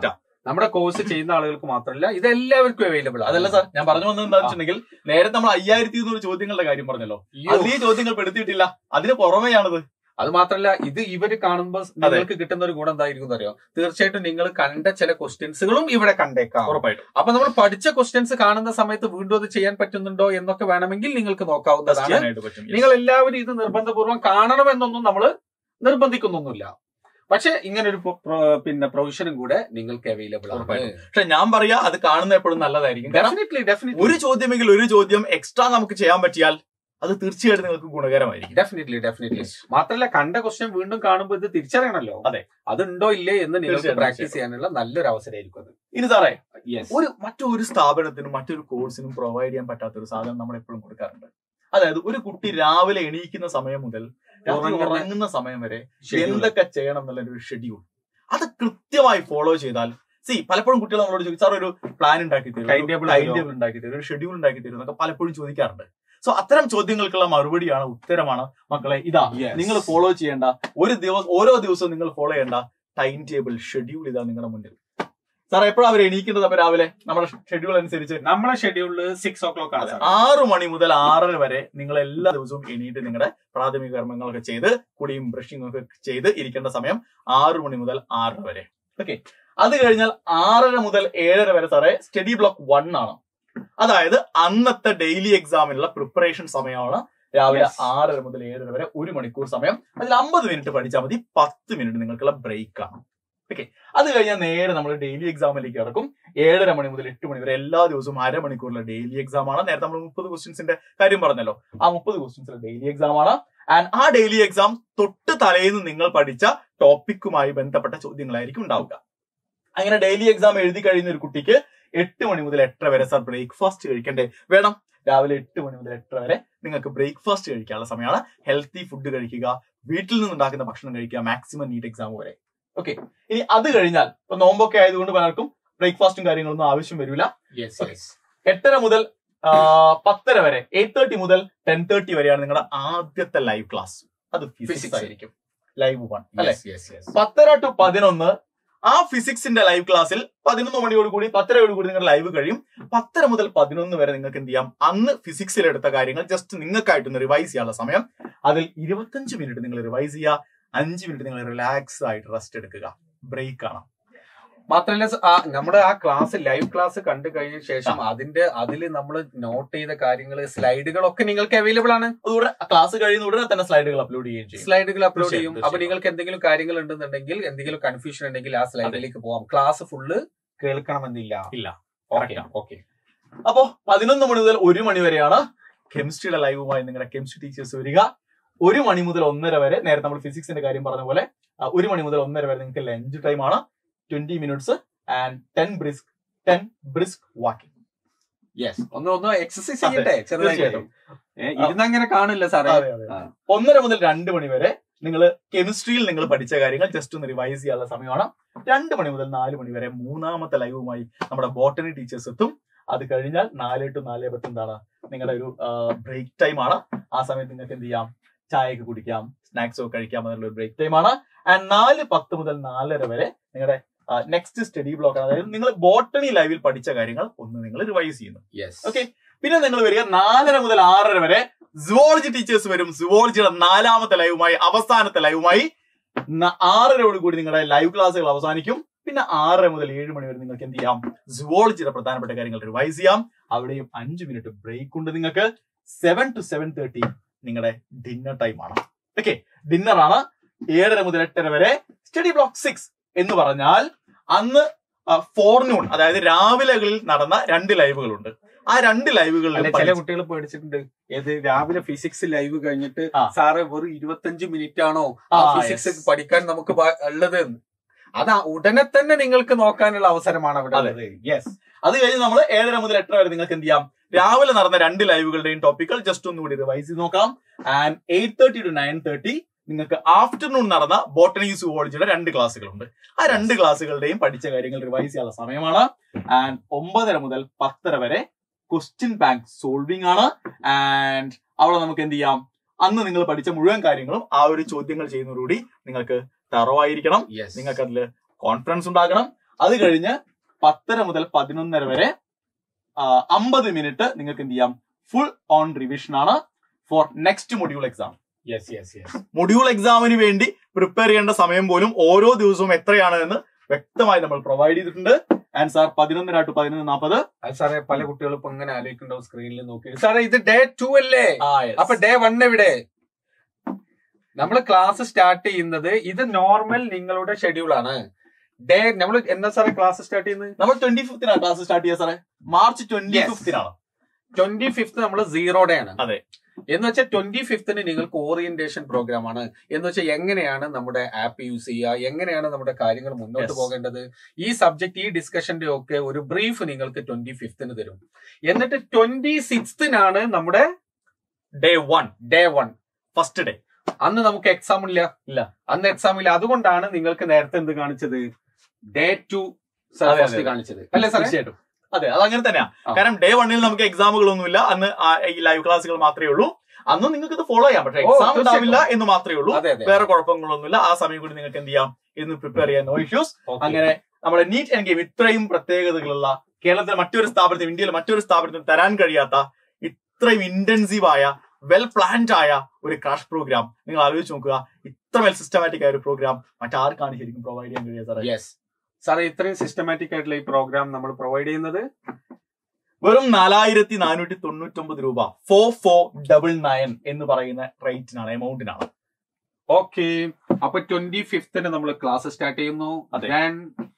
S2: നമ്മുടെ കോഴ്സ് ചെയ്യുന്ന ആളുകൾക്ക് മാത്രമല്ല ഇത് എല്ലാവർക്കും അവൈലബിൾ ആണ്
S1: അതല്ല സാർ ഞാൻ പറഞ്ഞു വന്നത് എന്താണെന്ന് വെച്ചിട്ടുണ്ടെങ്കിൽ നേരത്തെ നമ്മൾ അയ്യായിരത്തി ഇരുന്നൂറ് ചോദ്യങ്ങളുടെ കാര്യം പറഞ്ഞല്ലോ
S2: അയ്യോ.
S1: അതിൽ ഈ ചോദ്യങ്ങൾ പെടുത്തിയിട്ടില്ല അതിന് പുറമെയാണത്
S2: അത് മാത്രമല്ല ഇത് ഇവര് കാണുമ്പോൾ നിങ്ങൾക്ക് കിട്ടുന്ന ഒരു ഗുണം എന്തായിരിക്കും അറിയോ തീർച്ചയായിട്ടും നിങ്ങൾ കണ്ട ചില ക്വസ്റ്റ്യൻസുകളും ഇവിടെ കണ്ടേക്കാം
S1: ഉറപ്പായിട്ടും
S2: അപ്പൊ നമ്മൾ പഠിച്ച ക്വസ്റ്റ്യൻസ് കാണുന്ന സമയത്ത് വീണ്ടും അത് ചെയ്യാൻ പറ്റുന്നുണ്ടോ എന്നൊക്കെ വേണമെങ്കിൽ നിങ്ങൾക്ക്
S1: ടെസ്റ്റ്
S2: നോക്കാവുന്നതാണ്
S1: ചെയ്യാനായിട്ട് പറ്റും Yes.
S2: നിങ്ങൾ എല്ലാവരും ഇത് നിർബന്ധപൂർവ്വം കാണണമെന്നൊന്നും നമ്മൾ നിർബന്ധിക്കുന്നൊന്നുമില്ല പക്ഷെ ഇങ്ങനെ ഒരു പിന്നെ പ്രൊവിഷനും കൂടെ നിങ്ങൾക്ക് അവൈലബിൾ ആണ്
S1: ഉറപ്പായിട്ടും. പക്ഷെ ഞാൻ പറയാ അത് കാണുന്ന എപ്പോഴും നല്ലതായിരിക്കും കാരണം
S2: ഡെഫിനറ്റ്ലി ഡെഫിനറ്റ്ലി
S1: ഒരു ചോദ്യമെങ്കിൽ ഒരു ചോദ്യം എക്സ്ട്രാ നമുക്ക് ചെയ്യാൻ പറ്റിയാൽ അത് തീർച്ചയായിട്ടും നിങ്ങൾക്ക് ഗുണകരമായിരിക്കും
S2: ഡെഫിനറ്റ്ലി ഡെഫിനറ്റ്ലി മാത്രമല്ല കണ്ട ക്വസ്റ്റ്യൻ വീണ്ടും കാണുമ്പോൾ ഇത് തിരിച്ചറിയണമല്ലോ
S1: അതെ.
S2: അതുണ്ടോ ഇല്ലേ എന്ന് നിങ്ങൾക്ക്
S1: തീർച്ചയായും,
S2: പ്രാക്ടീസ് ചെയ്യാനുള്ള നല്ലൊരു അവസരമായിരിക്കും അത്
S1: ഇനി സാറേ
S2: യെസ്
S1: ഒരു മറ്റൊരു സ്ഥാപനത്തിനും മറ്റൊരു കോഴ്സിനും പ്രൊവൈഡ് ചെയ്യാൻ പറ്റാത്ത ഒരു സാധനം നമ്മൾ എപ്പോഴും കൊടുക്കാറുണ്ട് അതായത് ഒരു കുട്ടി രാവിലെ എണീക്കുന്ന സമയം മുതൽ രാത്രി
S2: ഉറങ്ങുന്ന-
S1: ഉറങ്ങുന്ന സമയം വരെ എന്തൊക്കെ ചെയ്യണം എന്നുള്ള ഒരു ഷെഡ്യൂൾ അത് കൃത്യമായി ഫോളോ ചെയ്താൽ സി പലപ്പോഴും കുട്ടികൾ നമ്മളോട് ചോദിക്കും സാർ ഒരു പ്ലാൻ ഉണ്ടാക്കി തരും
S2: Time table
S1: ടൈം
S2: തരുമോ?"
S1: ടേബിൾ ഉണ്ടാക്കി തരും ഒരു ഷെഡ്യൂൾ ഉണ്ടാക്കി തരും എന്നൊക്കെ പലപ്പോഴും ചോദിക്കാറുണ്ട് സോ അത്തരം ചോദ്യങ്ങൾക്കുള്ള മറുപടിയാണ് ഉത്തരമാണ് മക്കളെ ഇതാ
S2: Yes.
S1: നിങ്ങൾ ഫോളോ ചെയ്യേണ്ട ഒരു ദിവസം ഓരോ ദിവസവും നിങ്ങൾ ഫോളോ ചെയ്യേണ്ട ടൈം ടേബിൾ ഷെഡ്യൂൾ ഇതാ നിങ്ങളുടെ മുന്നിൽ സാർ എപ്പോഴാണ് അവർ എണീക്കുന്നത് അപ്പൊ രാവിലെ നമ്മുടെ ഷെഡ്യൂൾ അനുസരിച്ച്
S2: നമ്മളെ ഷെഡ്യൂളില് സിക്സ് ഓ ക്ലോക്ക് ആണ്
S1: ആറു മണി മുതൽ ആറര വരെ നിങ്ങൾ എല്ലാ ദിവസവും എണീറ്റ് നിങ്ങളുടെ പ്രാഥമിക കർമ്മങ്ങളൊക്കെ ചെയ്ത് കുളിയും ബ്രഷിംഗ് ഒക്കെ ചെയ്ത് ഇരിക്കേണ്ട സമയം ആറു മണി മുതൽ ആറര വരെ ഓക്കെ അത് കഴിഞ്ഞാൽ ആറര മുതൽ ഏഴര വരെ സാറേ സ്റ്റഡി ബ്ലോക്ക് വൺ ആണ് അതായത് അന്നത്തെ ഡെയിലി എക്സാമിനുള്ള പ്രിപ്പറേഷൻ സമയമാണ് രാവിലെ
S2: Yes.
S1: ആറര മുതൽ ഏഴര വരെ ഒരു മണിക്കൂർ സമയം അതിൽ അമ്പത് മിനിറ്റ് പഠിച്ചാൽ മതി പത്ത് മിനിറ്റ് നിങ്ങൾക്കുള്ള ബ്രേക്ക് ആണ് ഓക്കെ അത് കഴിഞ്ഞാൽ നേരെ നമ്മൾ ഡെയിലി എക്സാമിലേക്ക് കിടക്കും ഏഴര മണി മുതൽ എട്ട് മണി വരെ എല്ലാ ദിവസവും അരമണിക്കൂറിലെ ഡെയിലി എക്സാം ആണ് നേരത്തെ നമ്മൾ മുപ്പത് ക്വസ്റ്റ്യൻസിന്റെ കാര്യം പറഞ്ഞല്ലോ ആ മുപ്പത് ക്വസ്റ്റ്യൻസിലെ ഡെയിലി എക്സാം ആണ് ആൻഡ് ആ ഡെയിലി എക്സാം തൊട്ട് തലേന്ന് നിങ്ങൾ പഠിച്ച ടോപ്പിക്കുമായി ബന്ധപ്പെട്ട ചോദ്യങ്ങളായിരിക്കും ഉണ്ടാവുക അങ്ങനെ ഡെയിലി എക്സാം എഴുതി കഴിയുന്ന ഒരു കുട്ടിക്ക് എട്ട് മണി മുതൽ എട്ടര വരെ സാർ ബ്രേക്ക്ഫാസ്റ്റ് കഴിക്കണ്ടേ വേണം രാവിലെ എട്ട് മണി മുതൽ എട്ടര വരെ നിങ്ങൾക്ക് ബ്രേക്ക്ഫാസ്റ്റ് കഴിക്കാനുള്ള സമയമാണ് ഹെൽത്തി ഫുഡ് കഴിക്കുക വീട്ടിൽ നിന്നുണ്ടാക്കുന്ന ഭക്ഷണം കഴിക്കുക മാക്സിമം നീറ്റ് എക്സാം വരെ ഓക്കെ ഇനി അത് കഴിഞ്ഞാൽ ഇപ്പൊ നോമ്പൊക്കെ ആയതുകൊണ്ട് പലർക്കും ബ്രേക്ക്ഫാസ്റ്റും കാര്യങ്ങളൊന്നും ആവശ്യം വരില്ല
S2: യെസ്
S1: Okay. എട്ടര മുതൽ ആ, പത്തര വരെ എയ്റ്റ് തേർട്ടി മുതൽ ടെൻ തേർട്ടി വരെയാണ് നിങ്ങളുടെ ആദ്യത്തെ ലൈവ് ക്ലാസ് അത് ഫിസിക്സ്
S2: Physics.
S1: ആയിരിക്കും ലൈവ് വൺ അല്ലെ
S2: യെസ് യെസ് യെസ്
S1: പത്തര ടു പതിനൊന്ന് ആ ഫിസിക്സിന്റെ ലൈവ് ക്ലാസ്സിൽ പതിനൊന്ന് മണിയോട് കൂടി പത്തരയോട് കൂടി നിങ്ങളുടെ ലൈവ് കഴിയും പത്തര മുതൽ പതിനൊന്ന് വരെ നിങ്ങൾക്ക് എന്ത് ചെയ്യാം അന്ന് ഫിസിക്സിൽ എടുത്ത കാര്യങ്ങൾ ജസ്റ്റ് നിങ്ങൾക്കായിട്ടൊന്ന് റിവൈസ് ചെയ്യാനുള്ള സമയം അതിൽ ഇരുപത്തഞ്ച് മിനിറ്റ് നിങ്ങൾ റിവൈസ് ചെയ്യുക അഞ്ച് മിനിറ്റ് നിങ്ങൾ റിലാക്സ് ആയിട്ട് റെസ്റ്റ് എടുക്കുക ബ്രേക്ക് ആണ്
S2: മാത്രല്ല സ- ആ നമ്മുടെ ആ ക്ലാസ് ലൈവ് ക്ലാസ് കണ്ടു കഴിഞ്ഞ ശേഷം അതിന്റെ അതിൽ നമ്മൾ നോട്ട് ചെയ്ത കാര്യങ്ങൾ സ്ലൈഡുകളൊക്കെ നിങ്ങൾക്ക് അവൈലബിൾ ആണ്
S1: അതുകൂടെ ക്ലാസ് കഴിയുന്ന ഉടനെ തന്നെ സ്ലൈഡുകൾ അപ്ലോഡ് ചെയ്യുകയും ചെയ്യും
S2: സ്ലൈഡുകൾ അപ്ലോഡ്
S1: തീർച്ചയായും,
S2: ചെയ്യും അപ്പൊ
S1: തീർച്ചയായും.
S2: നിങ്ങൾക്ക് എന്തെങ്കിലും കാര്യങ്ങൾ ഉണ്ടെന്നുണ്ടെങ്കിൽ എന്തെങ്കിലും കൺഫ്യൂഷൻ ഉണ്ടെങ്കിൽ ആ സ്ലൈഡിലേക്ക് പോവാം ക്ലാസ് ഫുള്ള് കേൾക്കണമെന്നില്ല
S1: ഇല്ല
S2: ഓക്കെ
S1: Correct.
S2: ഓക്കെ
S1: അപ്പോ പതിനൊന്ന് മണി മുതൽ ഒരു മണി വരെയാണ് കെമിസ്ട്രിയുടെ ലൈവുമായി നിങ്ങളുടെ കെമിസ്ട്രി ടീച്ചേഴ്സ് വരിക ഒരു മണി മുതൽ ഒന്നര വരെ നേരത്തെ നമ്മൾ ഫിസിക്സിന്റെ കാര്യം പറഞ്ഞ പോലെ ആ, ഒരു മണി മുതൽ ഒന്നര വരെ നിങ്ങൾക്ക് ലഞ്ച് ടൈം ആണ് twenty minutes and ten brisk ten brisk walking
S2: yes ഒന്ന് ഒന്ന് എക്സസൈസ്
S1: അതെ,
S2: ചെയ്യട്ടെ ചെറുതായിട്ട്
S1: തീർച്ചയായിട്ടും.
S2: ഇരുന്നങ്ങനെ കാണില്ല സാറേ
S1: അതെ, അതെ.
S2: ആ.
S1: ഒന്നര മുതൽ രണ്ട് മണി വരെ നിങ്ങൾ കെമിസ്ട്രിയിൽ നിങ്ങൾ പഠിച്ച കാര്യങ്ങൾ ജസ്റ്റ് ഒന്ന് റിവൈസ് ചെയ്യാനുള്ള സമയമാണ് രണ്ട് മണി മുതൽ നാല് മണി വരെ മൂന്നാമത്തെ ലൈവുമായി നമ്മുടെ ബോട്ടണി ടീച്ചേഴ്സ് എത്തും അത് കഴിഞ്ഞാൽ നാല് ടു നാല് പത്ത് എന്താണ് നിങ്ങളുടെ ഒരു ബ്രേക്ക് ടൈം ആണ് ആ സമയത്ത് നിങ്ങൾക്ക് എന്ത് ചെയ്യാം ചായയൊക്കെ കുടിക്കാം സ്നാക്സ് ഒക്കെ കഴിക്കാം എന്നുള്ള ഒരു ബ്രേക്ക് ടൈം ആണ് ആൻഡ് നാല് പത്ത് മുതൽ നാലര വരെ നിങ്ങളുടെ നെക്സ്റ്റ് സ്റ്റഡി ബ്ലോക്ക് ആണ് അതായത് നിങ്ങൾ ബോട്ടണി ലൈവിൽ പഠിച്ച കാര്യങ്ങൾ ഒന്ന് നിങ്ങൾ റിവൈസ് ചെയ്യുന്നു
S2: യെസ്
S1: ഓക്കെ പിന്നെ നിങ്ങൾ വരിക നാലര മുതൽ ആറര വരെ സുവോളജി ടീച്ചേഴ്സ് വരും സുവോളജിയുടെ നാലാമത്തെ ലൈവുമായി അവസാനത്തെ ലൈവുമായി ന- ആറരയോട് കൂടി നിങ്ങളുടെ ലൈവ് ക്ലാസ്സുകൾ അവസാനിക്കും പിന്നെ ആറര മുതൽ ഏഴ് മണി വരെ നിങ്ങൾക്ക് എന്ത് ചെയ്യാം സുവോളജിയുടെ പ്രധാനപ്പെട്ട കാര്യങ്ങൾ റിവൈസ് ചെയ്യാം അവിടെയും അഞ്ച് മിനിറ്റ് ബ്രേക്ക് ഉണ്ട് നിങ്ങൾക്ക് സെവൻ ടു സെവൻ തേർട്ടി നിങ്ങളുടെ ഡിന്നർ ടൈം ആണ് ഓക്കെ ഡിന്നർ ആണ് ഏഴര മുതൽ എട്ടര വരെ സ്റ്റഡി ബ്ലോക്ക് സിക്സ് എന്ന് പറഞ്ഞാൽ അന്ന് ഫോർനൂൺ അതായത് രാവിലെകളിൽ നടന്ന രണ്ട് ലൈവുകളുണ്ട് ആ രണ്ട്
S2: അല്ല
S1: ലൈവുകളിലും
S2: ചില കുട്ടികൾ പേടിച്ചിട്ടുണ്ട് ഏത് രാവിലെ ഫിസിക്സ് ലൈവ് കഴിഞ്ഞിട്ട്
S1: ആ.
S2: സാറ് വെറും ഇരുപത്തഞ്ച് മിനിറ്റ് ആണോ
S1: ആ,
S2: ഫിസിക്സ്
S1: yes.
S2: പഠിക്കാൻ നമുക്ക് പ- ഉള്ളത് എന്ന്. അത് ഉടനെ തന്നെ നിങ്ങൾക്ക് നോക്കാനുള്ള അവസരമാണ് അവിടെ
S1: അതെ.
S2: ഉള്ളത് യെസ്
S1: അത് കഴിഞ്ഞ് നമ്മൾ ഏഴര മുതൽ എട്ടര വരെ നിങ്ങൾക്ക് എന്ത് ചെയ്യാം രാവിലെ നടന്ന രണ്ട് ലൈവുകളുടെയും ടോപ്പിക്കുകൾ ജസ്റ്റ് ഒന്നുകൂടി റിവൈസ് ചെയ്ത് നോക്കാം and eight thirty to nine thirty നിങ്ങൾക്ക് ആഫ്റ്റർനൂൺ നടന്ന ബോട്ടണി സുവോളജിയുടെ രണ്ട് ക്ലാസ്സുകളുണ്ട് ആ രണ്ട് ക്ലാസ്സുകളുടെയും പഠിച്ച കാര്യങ്ങൾ റിവൈസ് ചെയ്യാനുള്ള സമയമാണ് ആൻഡ് ഒമ്പതര മുതൽ പത്തര വരെ ക്വസ്റ്റ്യൻ ബാങ്ക് സോൾവിംഗ് ആണ് ആൻഡ് അവിടെ നമുക്ക് എന്ത് ചെയ്യാം അന്ന് നിങ്ങൾ പഠിച്ച മുഴുവൻ കാര്യങ്ങളും ആ ഒരു ചോദ്യങ്ങൾ ചെയ്യുന്നതോടുകൂടി നിങ്ങൾക്ക് തറവായിരിക്കണം
S2: യെസ്
S1: നിങ്ങൾക്ക് അതിൽ കോൺഫിഡൻസ് ഉണ്ടാകണം അത് കഴിഞ്ഞ് പത്തര മുതൽ പതിനൊന്നര വരെ അമ്പത് മിനിറ്റ് നിങ്ങൾക്ക് എന്ത് ചെയ്യാം ഫുൾ ഓൺ റിവിഷൻ ആണ് for next module exam
S2: yes yes yes
S1: module എക്സാമിന് വേണ്ടി പ്രിപ്പയർ ചെയ്യേണ്ട സമയം പോലും ഓരോ ദിവസവും എത്രയാണ് എന്ന് വ്യക്തമായി നമ്മൾ പ്രൊവൈഡ് ചെയ്തിട്ടുണ്ട് ആൻഡ് സാർ പതിനൊന്നര ടു പതിനൊന്ന് നാൽപ്പത്
S2: അത് സാറേ പല കുട്ടികളും ഇപ്പൊ ഇങ്ങനെ ആലോചിക്കുന്നുണ്ടാവും സ്ക്രീനിൽ നോക്കി സാറേ ഇത് ഡേ ടു അല്ലേ അപ്പൊ ഡേ വൺ എവിടെ നമ്മൾ ക്ലാസ് സ്റ്റാർട്ട് ചെയ്യുന്നത് ഇത് നോർമൽ നിങ്ങളുടെ ഷെഡ്യൂൾ ആണ് ഡേ നമ്മൾ എന്താ സാറേ ക്ലാസ് സ്റ്റാർട്ട് ചെയ്യുന്നത്
S1: നമ്മൾ ട്വന്റി ഫിഫ്തിനാണ് ക്ലാസ് സ്റ്റാർട്ട് ചെയ്യുക സാറേ മാർച്ച് ട്വന്റി
S2: Yes.
S1: ഫിഫ്തിനാണ്
S2: ട്വന്റി ഫിഫ്ത്ത് നമ്മൾ സീറോ ഡേ ആണ്
S1: അതെ.
S2: എന്ന് വെച്ചാൽ ട്വന്റി ഫിഫ്ത്തിന് നിങ്ങൾക്ക് ഓറിയന്റേഷൻ പ്രോഗ്രാം ആണ് എന്ന് വെച്ചാൽ എങ്ങനെയാണ് നമ്മുടെ ആപ്പ് യൂസ് ചെയ്യുക എങ്ങനെയാണ് നമ്മുടെ കാര്യങ്ങൾ മുന്നോട്ട്
S1: Yes.
S2: പോകേണ്ടത് ഈ സബ്ജക്ട് ഈ ഡിസ്കഷന്റെ ഒക്കെ ഒരു ബ്രീഫ് നിങ്ങൾക്ക് ട്വന്റി ഫിഫ്ത്തിന് തരും എന്നിട്ട് ട്വന്റി സിക്സ്തിനാണ് നമ്മുടെ
S1: day one
S2: day one
S1: first day
S2: അന്ന് നമുക്ക് എക്സാം ഇല്ല
S1: ഇല്ല.
S2: അന്ന് എക്സാം ഇല്ല അതുകൊണ്ടാണ് നിങ്ങൾക്ക് നേരത്തെ എന്ത് കാണിച്ചത് ഡേ ടു
S1: അതെ, അതെ,
S2: ഫസ്റ്റ്
S1: അതെ.
S2: കാണിച്ചത് അല്ലേ സാറേ
S1: തീർച്ചയായിട്ടും അതെ അത് അങ്ങനെ തന്നെയാ
S2: ആ.
S1: കാരണം ഡേ വണ്ണിൽ നമുക്ക് എക്സാമുകളൊന്നുമില്ല അന്ന് ആ ഈ ലൈവ് ക്ലാസ്സുകൾ മാത്രമേ ഉള്ളൂ അന്ന് നിങ്ങൾക്ക് ഇത് ഫോളോ ചെയ്യാം പക്ഷേ
S2: ഓ,
S1: എക്സാം
S2: തീർച്ചയായിട്ടും.
S1: ഉണ്ടാവില്ല എന്ന് മാത്രമേ ഉള്ളൂ
S2: അതെ അതെ
S1: വേറെ കുഴപ്പങ്ങളൊന്നുമില്ല ആ സമയം കൂടി നിങ്ങൾക്ക് എന്ത് ചെയ്യാം ഇന്ന് പ്രിപ്പയർ ചെയ്യാൻ നോ ഇഷ്യൂസ്
S2: Okay.
S1: അങ്ങനെ നമ്മുടെ നീറ്റ് ആൻഡ് ഗെയിം ഇത്രയും പ്രത്യേകതകളുള്ള കേരളത്തിലെ മറ്റൊരു സ്ഥാപനത്തിനും ഇന്ത്യയിലെ മറ്റൊരു സ്ഥാപനത്തിനും തരാൻ കഴിയാത്ത ഇത്രയും ഇന്റൻസീവ് ആയ വെൽ പ്ലാൻഡ് ആയ ഒരു ക്രാഷ് പ്രോഗ്രാം നിങ്ങൾ ആലോചിച്ച് നോക്കുക ഇത്ര വെൽ സിസ്റ്റമാറ്റിക് ആയ ഒരു പ്രോഗ്രാം മറ്റാർക്കാണ് ശരിക്കും പ്രൊവൈഡ് ചെയ്യാൻ കഴിയുക സാറേ
S2: യെസ് സാറേ ഇത്രയും സിസ്റ്റമാറ്റിക് ആയിട്ടുള്ള ഈ പ്രോഗ്രാം നമ്മൾ പ്രൊവൈഡ് ചെയ്യുന്നത്
S1: വെറും നാലായിരത്തി നാനൂറ്റി തൊണ്ണൂറ്റൊമ്പത് രൂപ ഫോർ ഫോർ ഡബിൾ നയൻ എന്ന് പറയുന്ന റേറ്റിനാണ് എമൗണ്ടിനാണ്
S2: ഓക്കെ അപ്പൊ ട്വന്റി ഫിഫ്ത്തിന് നമ്മൾ ക്ലാസ് സ്റ്റാർട്ട് ചെയ്യുന്നു
S1: അതെ.
S2: Then,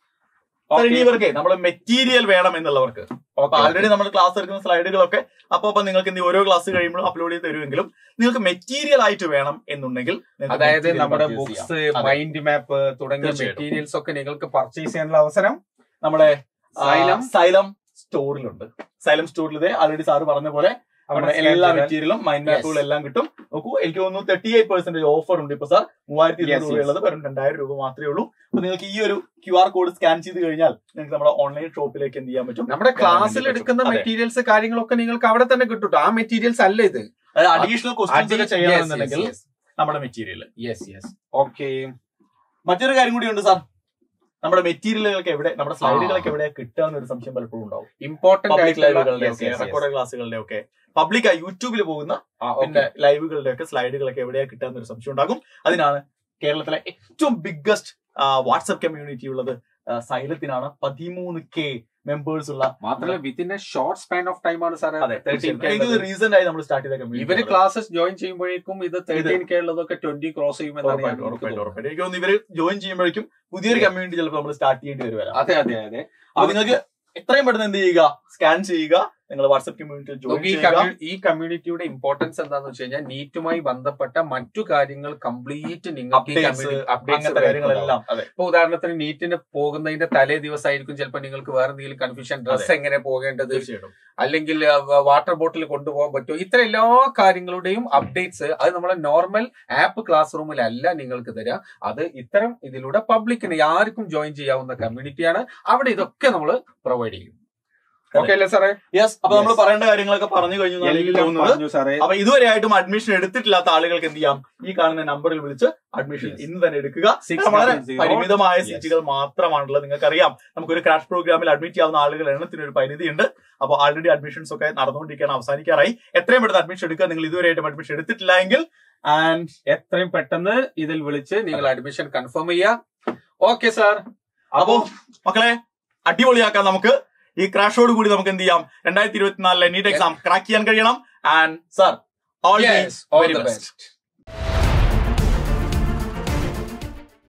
S1: sir,
S2: okay.
S1: ഇനി ഇവർക്ക് നമ്മൾ മെറ്റീരിയൽ വേണം എന്നുള്ളവർക്ക് അപ്പൊ
S2: Okay,
S1: ആൾറെഡി നമ്മൾ ക്ലാസ് എടുക്കുന്ന സ്ലൈഡുകളൊക്കെ അപ്പൊ അപ്പൊ നിങ്ങൾക്ക് എന്ത് ചെയ്യും, ഓരോ ക്ലാസ് കഴിയുമ്പോഴും അപ്ലോഡ് ചെയ്ത് തരുമെങ്കിലും നിങ്ങൾക്ക് മെറ്റീരിയൽ ആയിട്ട് വേണം എന്നുണ്ടെങ്കിൽ നിങ്ങൾക്ക്
S2: അതായത്
S1: material
S2: നമ്മുടെ
S1: purchase ചെയ്യാം.
S2: ബുക്സ്
S1: അതെ.
S2: മൈൻഡ് മാപ്പ് തുടങ്ങിയ
S1: തീർച്ചയായിട്ടും.
S2: മെറ്റീരിയൽസ് ഒക്കെ നിങ്ങൾക്ക് പർച്ചേസ് ചെയ്യാനുള്ള അവസരം
S1: നമ്മുടെ
S2: സൈലം
S1: സൈലം സ്റ്റോറിലുണ്ട് സൈലം സ്റ്റോറിൽ ഇതേ ആൾറെഡി സാറ് പറഞ്ഞ പോലെ നമ്മുടെ എല്ലാ മെറ്റീരിയലും മൈൻഡ് മാപ്പുകളും എല്ലാം കിട്ടും നോക്കൂ എനിക്ക് തോന്നുന്നു തേർട്ടി എയ്റ്റ് പെർസെന്റേജ് ഓഫർ ഉണ്ട് ഇപ്പൊ സാർ മൂവായിരത്തി
S2: Yes,
S1: ഇരുന്നൂറ്
S2: yes.
S1: രൂപയുള്ളത് വെറും രണ്ടായിരം രൂപ മാത്രമേ ഉള്ളൂ അപ്പൊ നിങ്ങൾക്ക് ഈ ഒരു ക്യു ആർ കോഡ് സ്കാൻ ചെയ്ത് കഴിഞ്ഞാൽ നിങ്ങൾക്ക് നമ്മുടെ ഓൺലൈൻ ഷോപ്പിലേക്ക് എന്ത് ചെയ്യാൻ പറ്റും
S2: നമ്മുടെ ക്ലാസ്സിൽ
S1: വേണ്ടി
S2: എടുക്കുന്ന
S1: പറ്റും. അതെ.
S2: മെറ്റീരിയൽസ് കാര്യങ്ങളൊക്കെ നിങ്ങൾക്ക് അവിടെ തന്നെ കിട്ടും ട്ടോ. ആ മെറ്റീരിയൽസ് അല്ല ഇത്
S1: അതായത് അഡീഷണൽ ക്വസ്റ്റ്യൻസ് ഒക്കെ ചെയ്യണമെന്നുണ്ടെങ്കിൽ നമ്മുടെ മെറ്റീരിയൽ
S2: യെസ് യെസ് ഓക്കെ
S1: മറ്റൊരു കാര്യം കൂടിയുണ്ട് സാർ നമ്മുടെ മെറ്റീരിയലുകൾക്ക് എവിടെ നമ്മുടെ സ്ലൈഡുകളൊക്കെ എവിടെയാ കിട്ടുക എന്നൊരു സംശയം പലപ്പോഴും ഉണ്ടാവും
S2: ഇമ്പോർട്ടന്റ്
S1: പബ്ലിക് ലൈവുകളുടെ
S2: ആയിട്ടുള്ള
S1: ഒക്കെ റെക്കോർഡ് ക്ലാസ്സുകളുടെ ഒക്കെ പബ്ലിക് യൂട്യൂബിൽ പോകുന്ന
S2: ആ,
S1: പിന്നെ
S2: okay.
S1: ലൈവുകളുടെ ഒക്കെ സ്ലൈഡുകളൊക്കെ എവിടെയാ കിട്ടുക എന്നൊരു സംശയം ഉണ്ടാകും അതിനാണ് കേരളത്തിലെ ഏറ്റവും ബിഗ്ഗസ്റ്റ് വാട്സ്ആപ്പ് കമ്മ്യൂണിറ്റി ഉള്ളത് ആ, സൈലത്തിനാണ് പതിമൂന്ന് കെ മെമ്പേഴ്സ് ഉള്ള
S2: മാത്രമല്ല within a short span of time ആണ് സാർ
S1: അതെ തീർച്ചയായും റീസെന്റ് ആയി നമ്മൾ സ്റ്റാർട്ട് ചെയ്ത
S2: ഇവര്
S1: കമ്മ്യൂണിറ്റി
S2: ക്ലാസ്സസ് ജോയിൻ ചെയ്യുമ്പോഴേക്കും ഇത് തേർട്ടീൻ കെ ഉള്ളതൊക്കെ ട്വന്റി ക്രോസ് ചെയ്യുമെന്നാണ് ഞാൻ
S1: ഉറപ്പായിട്ടും
S2: എനിക്ക്
S1: ഉറപ്പായിട്ടും
S2: തോന്നുന്നത്.
S1: ഉറപ്പായിട്ടും എനിക്ക് തോന്നുന്നു ഇവര് ജോയിൻ ചെയ്യുമ്പോഴേക്കും പുതിയൊരു
S2: Yes.
S1: കമ്മ്യൂണിറ്റി ചിലപ്പോൾ നമ്മൾ സ്റ്റാർട്ട് ചെയ്യേണ്ടി വരുമല്ലോ
S2: അതെ അതെ അതെ
S1: അപ്പൊ നിങ്ങൾക്ക് എത്രയും പെട്ടെന്ന് എന്ത് ചെയ്യുക സ്കാൻ ചെയ്യുക നിങ്ങൾ വാട്സ്ആപ്പ് കമ്മ്യൂണിറ്റിയിൽ ജോയിൻ
S2: നമുക്ക് ഈ
S1: ചെയ്യുക
S2: കമ്മ്യൂ- ഈ കമ്മ്യൂണിറ്റിയുടെ ഇമ്പോർട്ടൻസ് എന്താന്ന് വെച്ച് കഴിഞ്ഞാൽ നീറ്റുമായി ബന്ധപ്പെട്ട മറ്റു കാര്യങ്ങൾ കംപ്ലീറ്റ് നിങ്ങൾക്ക് ഈ
S1: അപ്ഡേറ്റ്സ്
S2: community- updates
S1: അങ്ങനത്തെ
S2: വരുന്നുണ്ടാവും.
S1: കാര്യങ്ങളെല്ലാം അതെ
S2: ഇപ്പൊ ഉദാഹരണത്തിന് നീറ്റിന് പോകുന്നതിന്റെ തലേ ദിവസമായിരിക്കും ചിലപ്പോൾ നിങ്ങൾക്ക് വേറെ എന്തെങ്കിലും കൺഫ്യൂഷൻ ഡ്രസ് എങ്ങനെ പോകേണ്ടത്
S1: തീർച്ചയായിട്ടും
S2: അല്ലെങ്കിൽ വാട്ടർ ബോട്ടിൽ കൊണ്ടുപോകാൻ പറ്റുമോ ഇത്ര എല്ലാ കാര്യങ്ങളുടെയും അപ്ഡേറ്റ്സ് അത് നമ്മളെ നോർമൽ ആപ്പ് ക്ലാസ് റൂമിലല്ല നിങ്ങൾക്ക് തരിക അത് ഇത്തരം ഇതിലൂടെ പബ്ലിക്കിന് ആർക്കും ജോയിൻ ചെയ്യാവുന്ന കമ്മ്യൂണിറ്റിയാണ് അവിടെ ഇതൊക്കെ നമ്മൾ പ്രൊവൈഡ് ചെയ്യും ഓക്കെ അല്ലേ സാറേ
S1: യെസ് അപ്പൊ നമ്മൾ
S2: Yes.
S1: പറയേണ്ട കാര്യങ്ങളൊക്കെ പറഞ്ഞു കഴിഞ്ഞു എന്നാണ് എനിക്ക്
S2: എല്ലാം
S1: തോന്നുന്നത്
S2: പറഞ്ഞു സാറേ
S1: അപ്പൊ ഇതുവരെയായിട്ടും അഡ്മിഷൻ എടുത്തിട്ടില്ലാത്ത ആളുകൾക്ക് എന്ത് ചെയ്യാം ഈ കാണുന്ന നമ്പറിൽ വിളിച്ച് അഡ്മിഷൻ
S2: Yes.
S1: ഇന്ന് തന്നെ എടുക്കുക
S2: Six
S1: കാരണം വളരെ
S2: double zero.
S1: പരിമിതമായ
S2: Yes.
S1: സീറ്റുകൾ മാത്രമാണുള്ളത് നിങ്ങൾക്കറിയാം നമുക്കൊരു ക്രാഷ് പ്രോഗ്രാമിൽ അഡ്മിറ്റ് ചെയ്യാവുന്ന ആളുകളുടെ എണ്ണത്തിന് ഒരു പരിധിയുണ്ട് അപ്പോൾ ആൾറെഡി അഡ്മിഷൻസ് ഒക്കെ നടന്നുകൊണ്ടിരിക്കുകയാണ് അവസാനിക്കാറായി എത്രയും പെട്ടെന്ന് അഡ്മിഷൻ എടുക്കുക നിങ്ങൾ ഇതുവരെയായിട്ടും അഡ്മിഷൻ എടുത്തിട്ടില്ല എങ്കിൽ ആൻഡ്
S2: എത്രയും പെട്ടെന്ന് ഇതിൽ വിളിച്ച് നിങ്ങൾ അഡ്മിഷൻ കൺഫേം ചെയ്യുക ഓക്കെ സാർ
S1: അപ്പോ മക്കളെ അടിപൊളിയാക്കാൻ നമുക്ക് ഈ ക്രാഷോട് കൂടി നമുക്ക് എന്ത് ചെയ്യാം രണ്ടായിരത്തി ഇരുപത്തിനാലിലെ നീറ്റ് എക്സാം ക്രാക്ക് ചെയ്യാൻ കഴിയണം and sir all
S2: Yes, all
S1: very
S2: the
S1: best
S2: best.